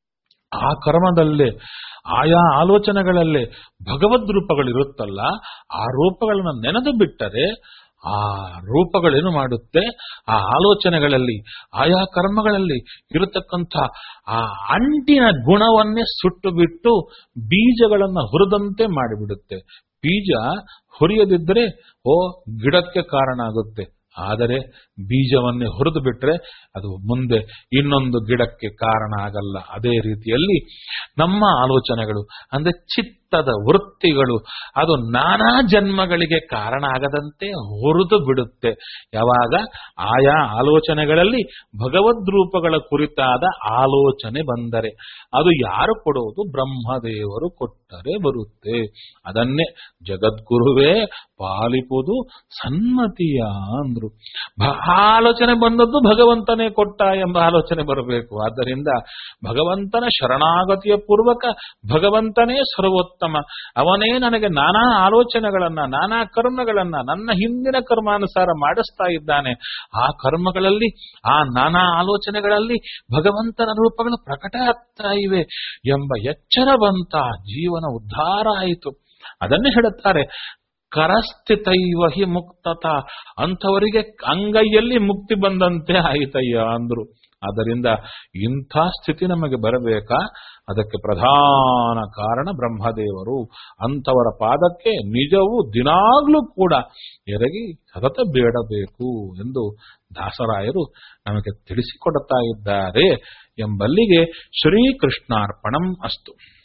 A: ಆ ಕರ್ಮದಲ್ಲೇ ಆಯಾ ಆಲೋಚನೆಗಳಲ್ಲೇ ಭಗವದ್ ರೂಪಗಳಿರುತ್ತಲ್ಲ ಆ ರೂಪಗಳನ್ನು ನೆನೆದು ಬಿಟ್ಟರೆ ಆ ರೂಪಗಳೇನು ಮಾಡುತ್ತೆ ಆ ಆಲೋಚನೆಗಳಲ್ಲಿ ಆಯಾ ಕರ್ಮಗಳಲ್ಲಿ ಇರತಕ್ಕಂಥ ಆ ಅಂಟಿನ ಗುಣವನ್ನೇ ಸುಟ್ಟು ಬಿಟ್ಟು ಬೀಜಗಳನ್ನು ಹುರಿದಂತೆ ಮಾಡಿಬಿಡುತ್ತೆ ಬೀಜ ಹುರಿಯದಿದ್ದರೆ ಓ ಗಿಡಕ್ಕೆ ಕಾರಣ ಆಗುತ್ತೆ ಆದರೆ ಬೀಜವನ್ನೇ ಹುರಿದು ಬಿಟ್ರೆ ಅದು ಮುಂದೆ ಇನ್ನೊಂದು ಗಿಡಕ್ಕೆ ಕಾರಣ ಆಗಲ್ಲ ಅದೇ ರೀತಿಯಲ್ಲಿ ನಮ್ಮ ಆಲೋಚನೆಗಳು ಅಂದ್ರೆ ಚಿತ್ತದ ವೃತ್ತಿಗಳು ಅದು ನಾನಾ ಜನ್ಮಗಳಿಗೆ ಕಾರಣ ಆಗದಂತೆ ಹುರಿದು ಬಿಡುತ್ತೆ ಯಾವಾಗ ಆಯಾ ಆಲೋಚನೆಗಳಲ್ಲಿ ಭಗವದ್ ರೂಪಗಳ ಕುರಿತಾದ ಆಲೋಚನೆ ಬಂದರೆ ಅದು ಯಾರು ಕೊಡುವುದು ಬ್ರಹ್ಮದೇವರು ಕೊಟ್ಟರೆ ಬರುತ್ತೆ ಅದನ್ನೇ ಜಗದ್ಗುರುವೇ ಪಾಲಿಪುದು ಸನ್ಮತಿಯ ಅಂದ್ರು ಭ- ಆಲೋಚನೆ ಬಂದದ್ದು ಭಗವಂತನೇ ಕೊಟ್ಟ ಎಂಬ ಆಲೋಚನೆ ಬರಬೇಕು ಆದ್ದರಿಂದ ಭಗವಂತನ ಶರಣಾಗತಿಯ ಪೂರ್ವಕ ಭಗವಂತನೇ ಸರ್ವೋತ್ತಮ ಅವನೇ ನನಗೆ ನಾನಾ ಆಲೋಚನೆಗಳನ್ನ ನಾನಾ ಕರ್ಮಗಳನ್ನ ನನ್ನ ಹಿಂದಿನ ಕರ್ಮಾನುಸಾರ ಮಾಡಿಸ್ತಾ ಇದ್ದಾನೆ ಆ ಕರ್ಮಗಳಲ್ಲಿ ಆ ನಾನಾ ಆಲೋಚನೆಗಳಲ್ಲಿ ಭಗವಂತನ ರೂಪಗಳು ಪ್ರಕಟ ಆಗ್ತಾ ಇವೆ ಎಂಬ ಎಚ್ಚರ ಬಂತ ಜೀವನ ಉದ್ಧಾರ ಆಯಿತು ಅದನ್ನೇ ಹೇಳುತ್ತಾರೆ ಕರಸ್ಥಿತೈವ ಹಿ ಮುಕ್ತತ ಅಂಥವರಿಗೆ ಅಂಗೈಯಲ್ಲಿ ಮುಕ್ತಿ ಬಂದಂತೆ ಆಯಿತಯ್ಯ ಅಂದ್ರು ಆದ್ದರಿಂದ ಇಂಥ ಸ್ಥಿತಿ ನಮಗೆ ಬರಬೇಕಾ ಅದಕ್ಕೆ ಪ್ರಧಾನ ಕಾರಣ ಬ್ರಹ್ಮದೇವರು ಅಂಥವರ ಪಾದಕ್ಕೆ ನಿಜವೂ ದಿನಾಗ್ಲೂ ಕೂಡ ಎರಗಿ ಸತತ ಬೇಡಬೇಕು ಎಂದು ದಾಸರಾಯರು ನಮಗೆ ತಿಳಿಸಿಕೊಡುತ್ತಾ ಇದ್ದಾರೆ ಎಂಬಲ್ಲಿಗೆ ಶ್ರೀಕೃಷ್ಣಾರ್ಪಣಂ ಅಸ್ತು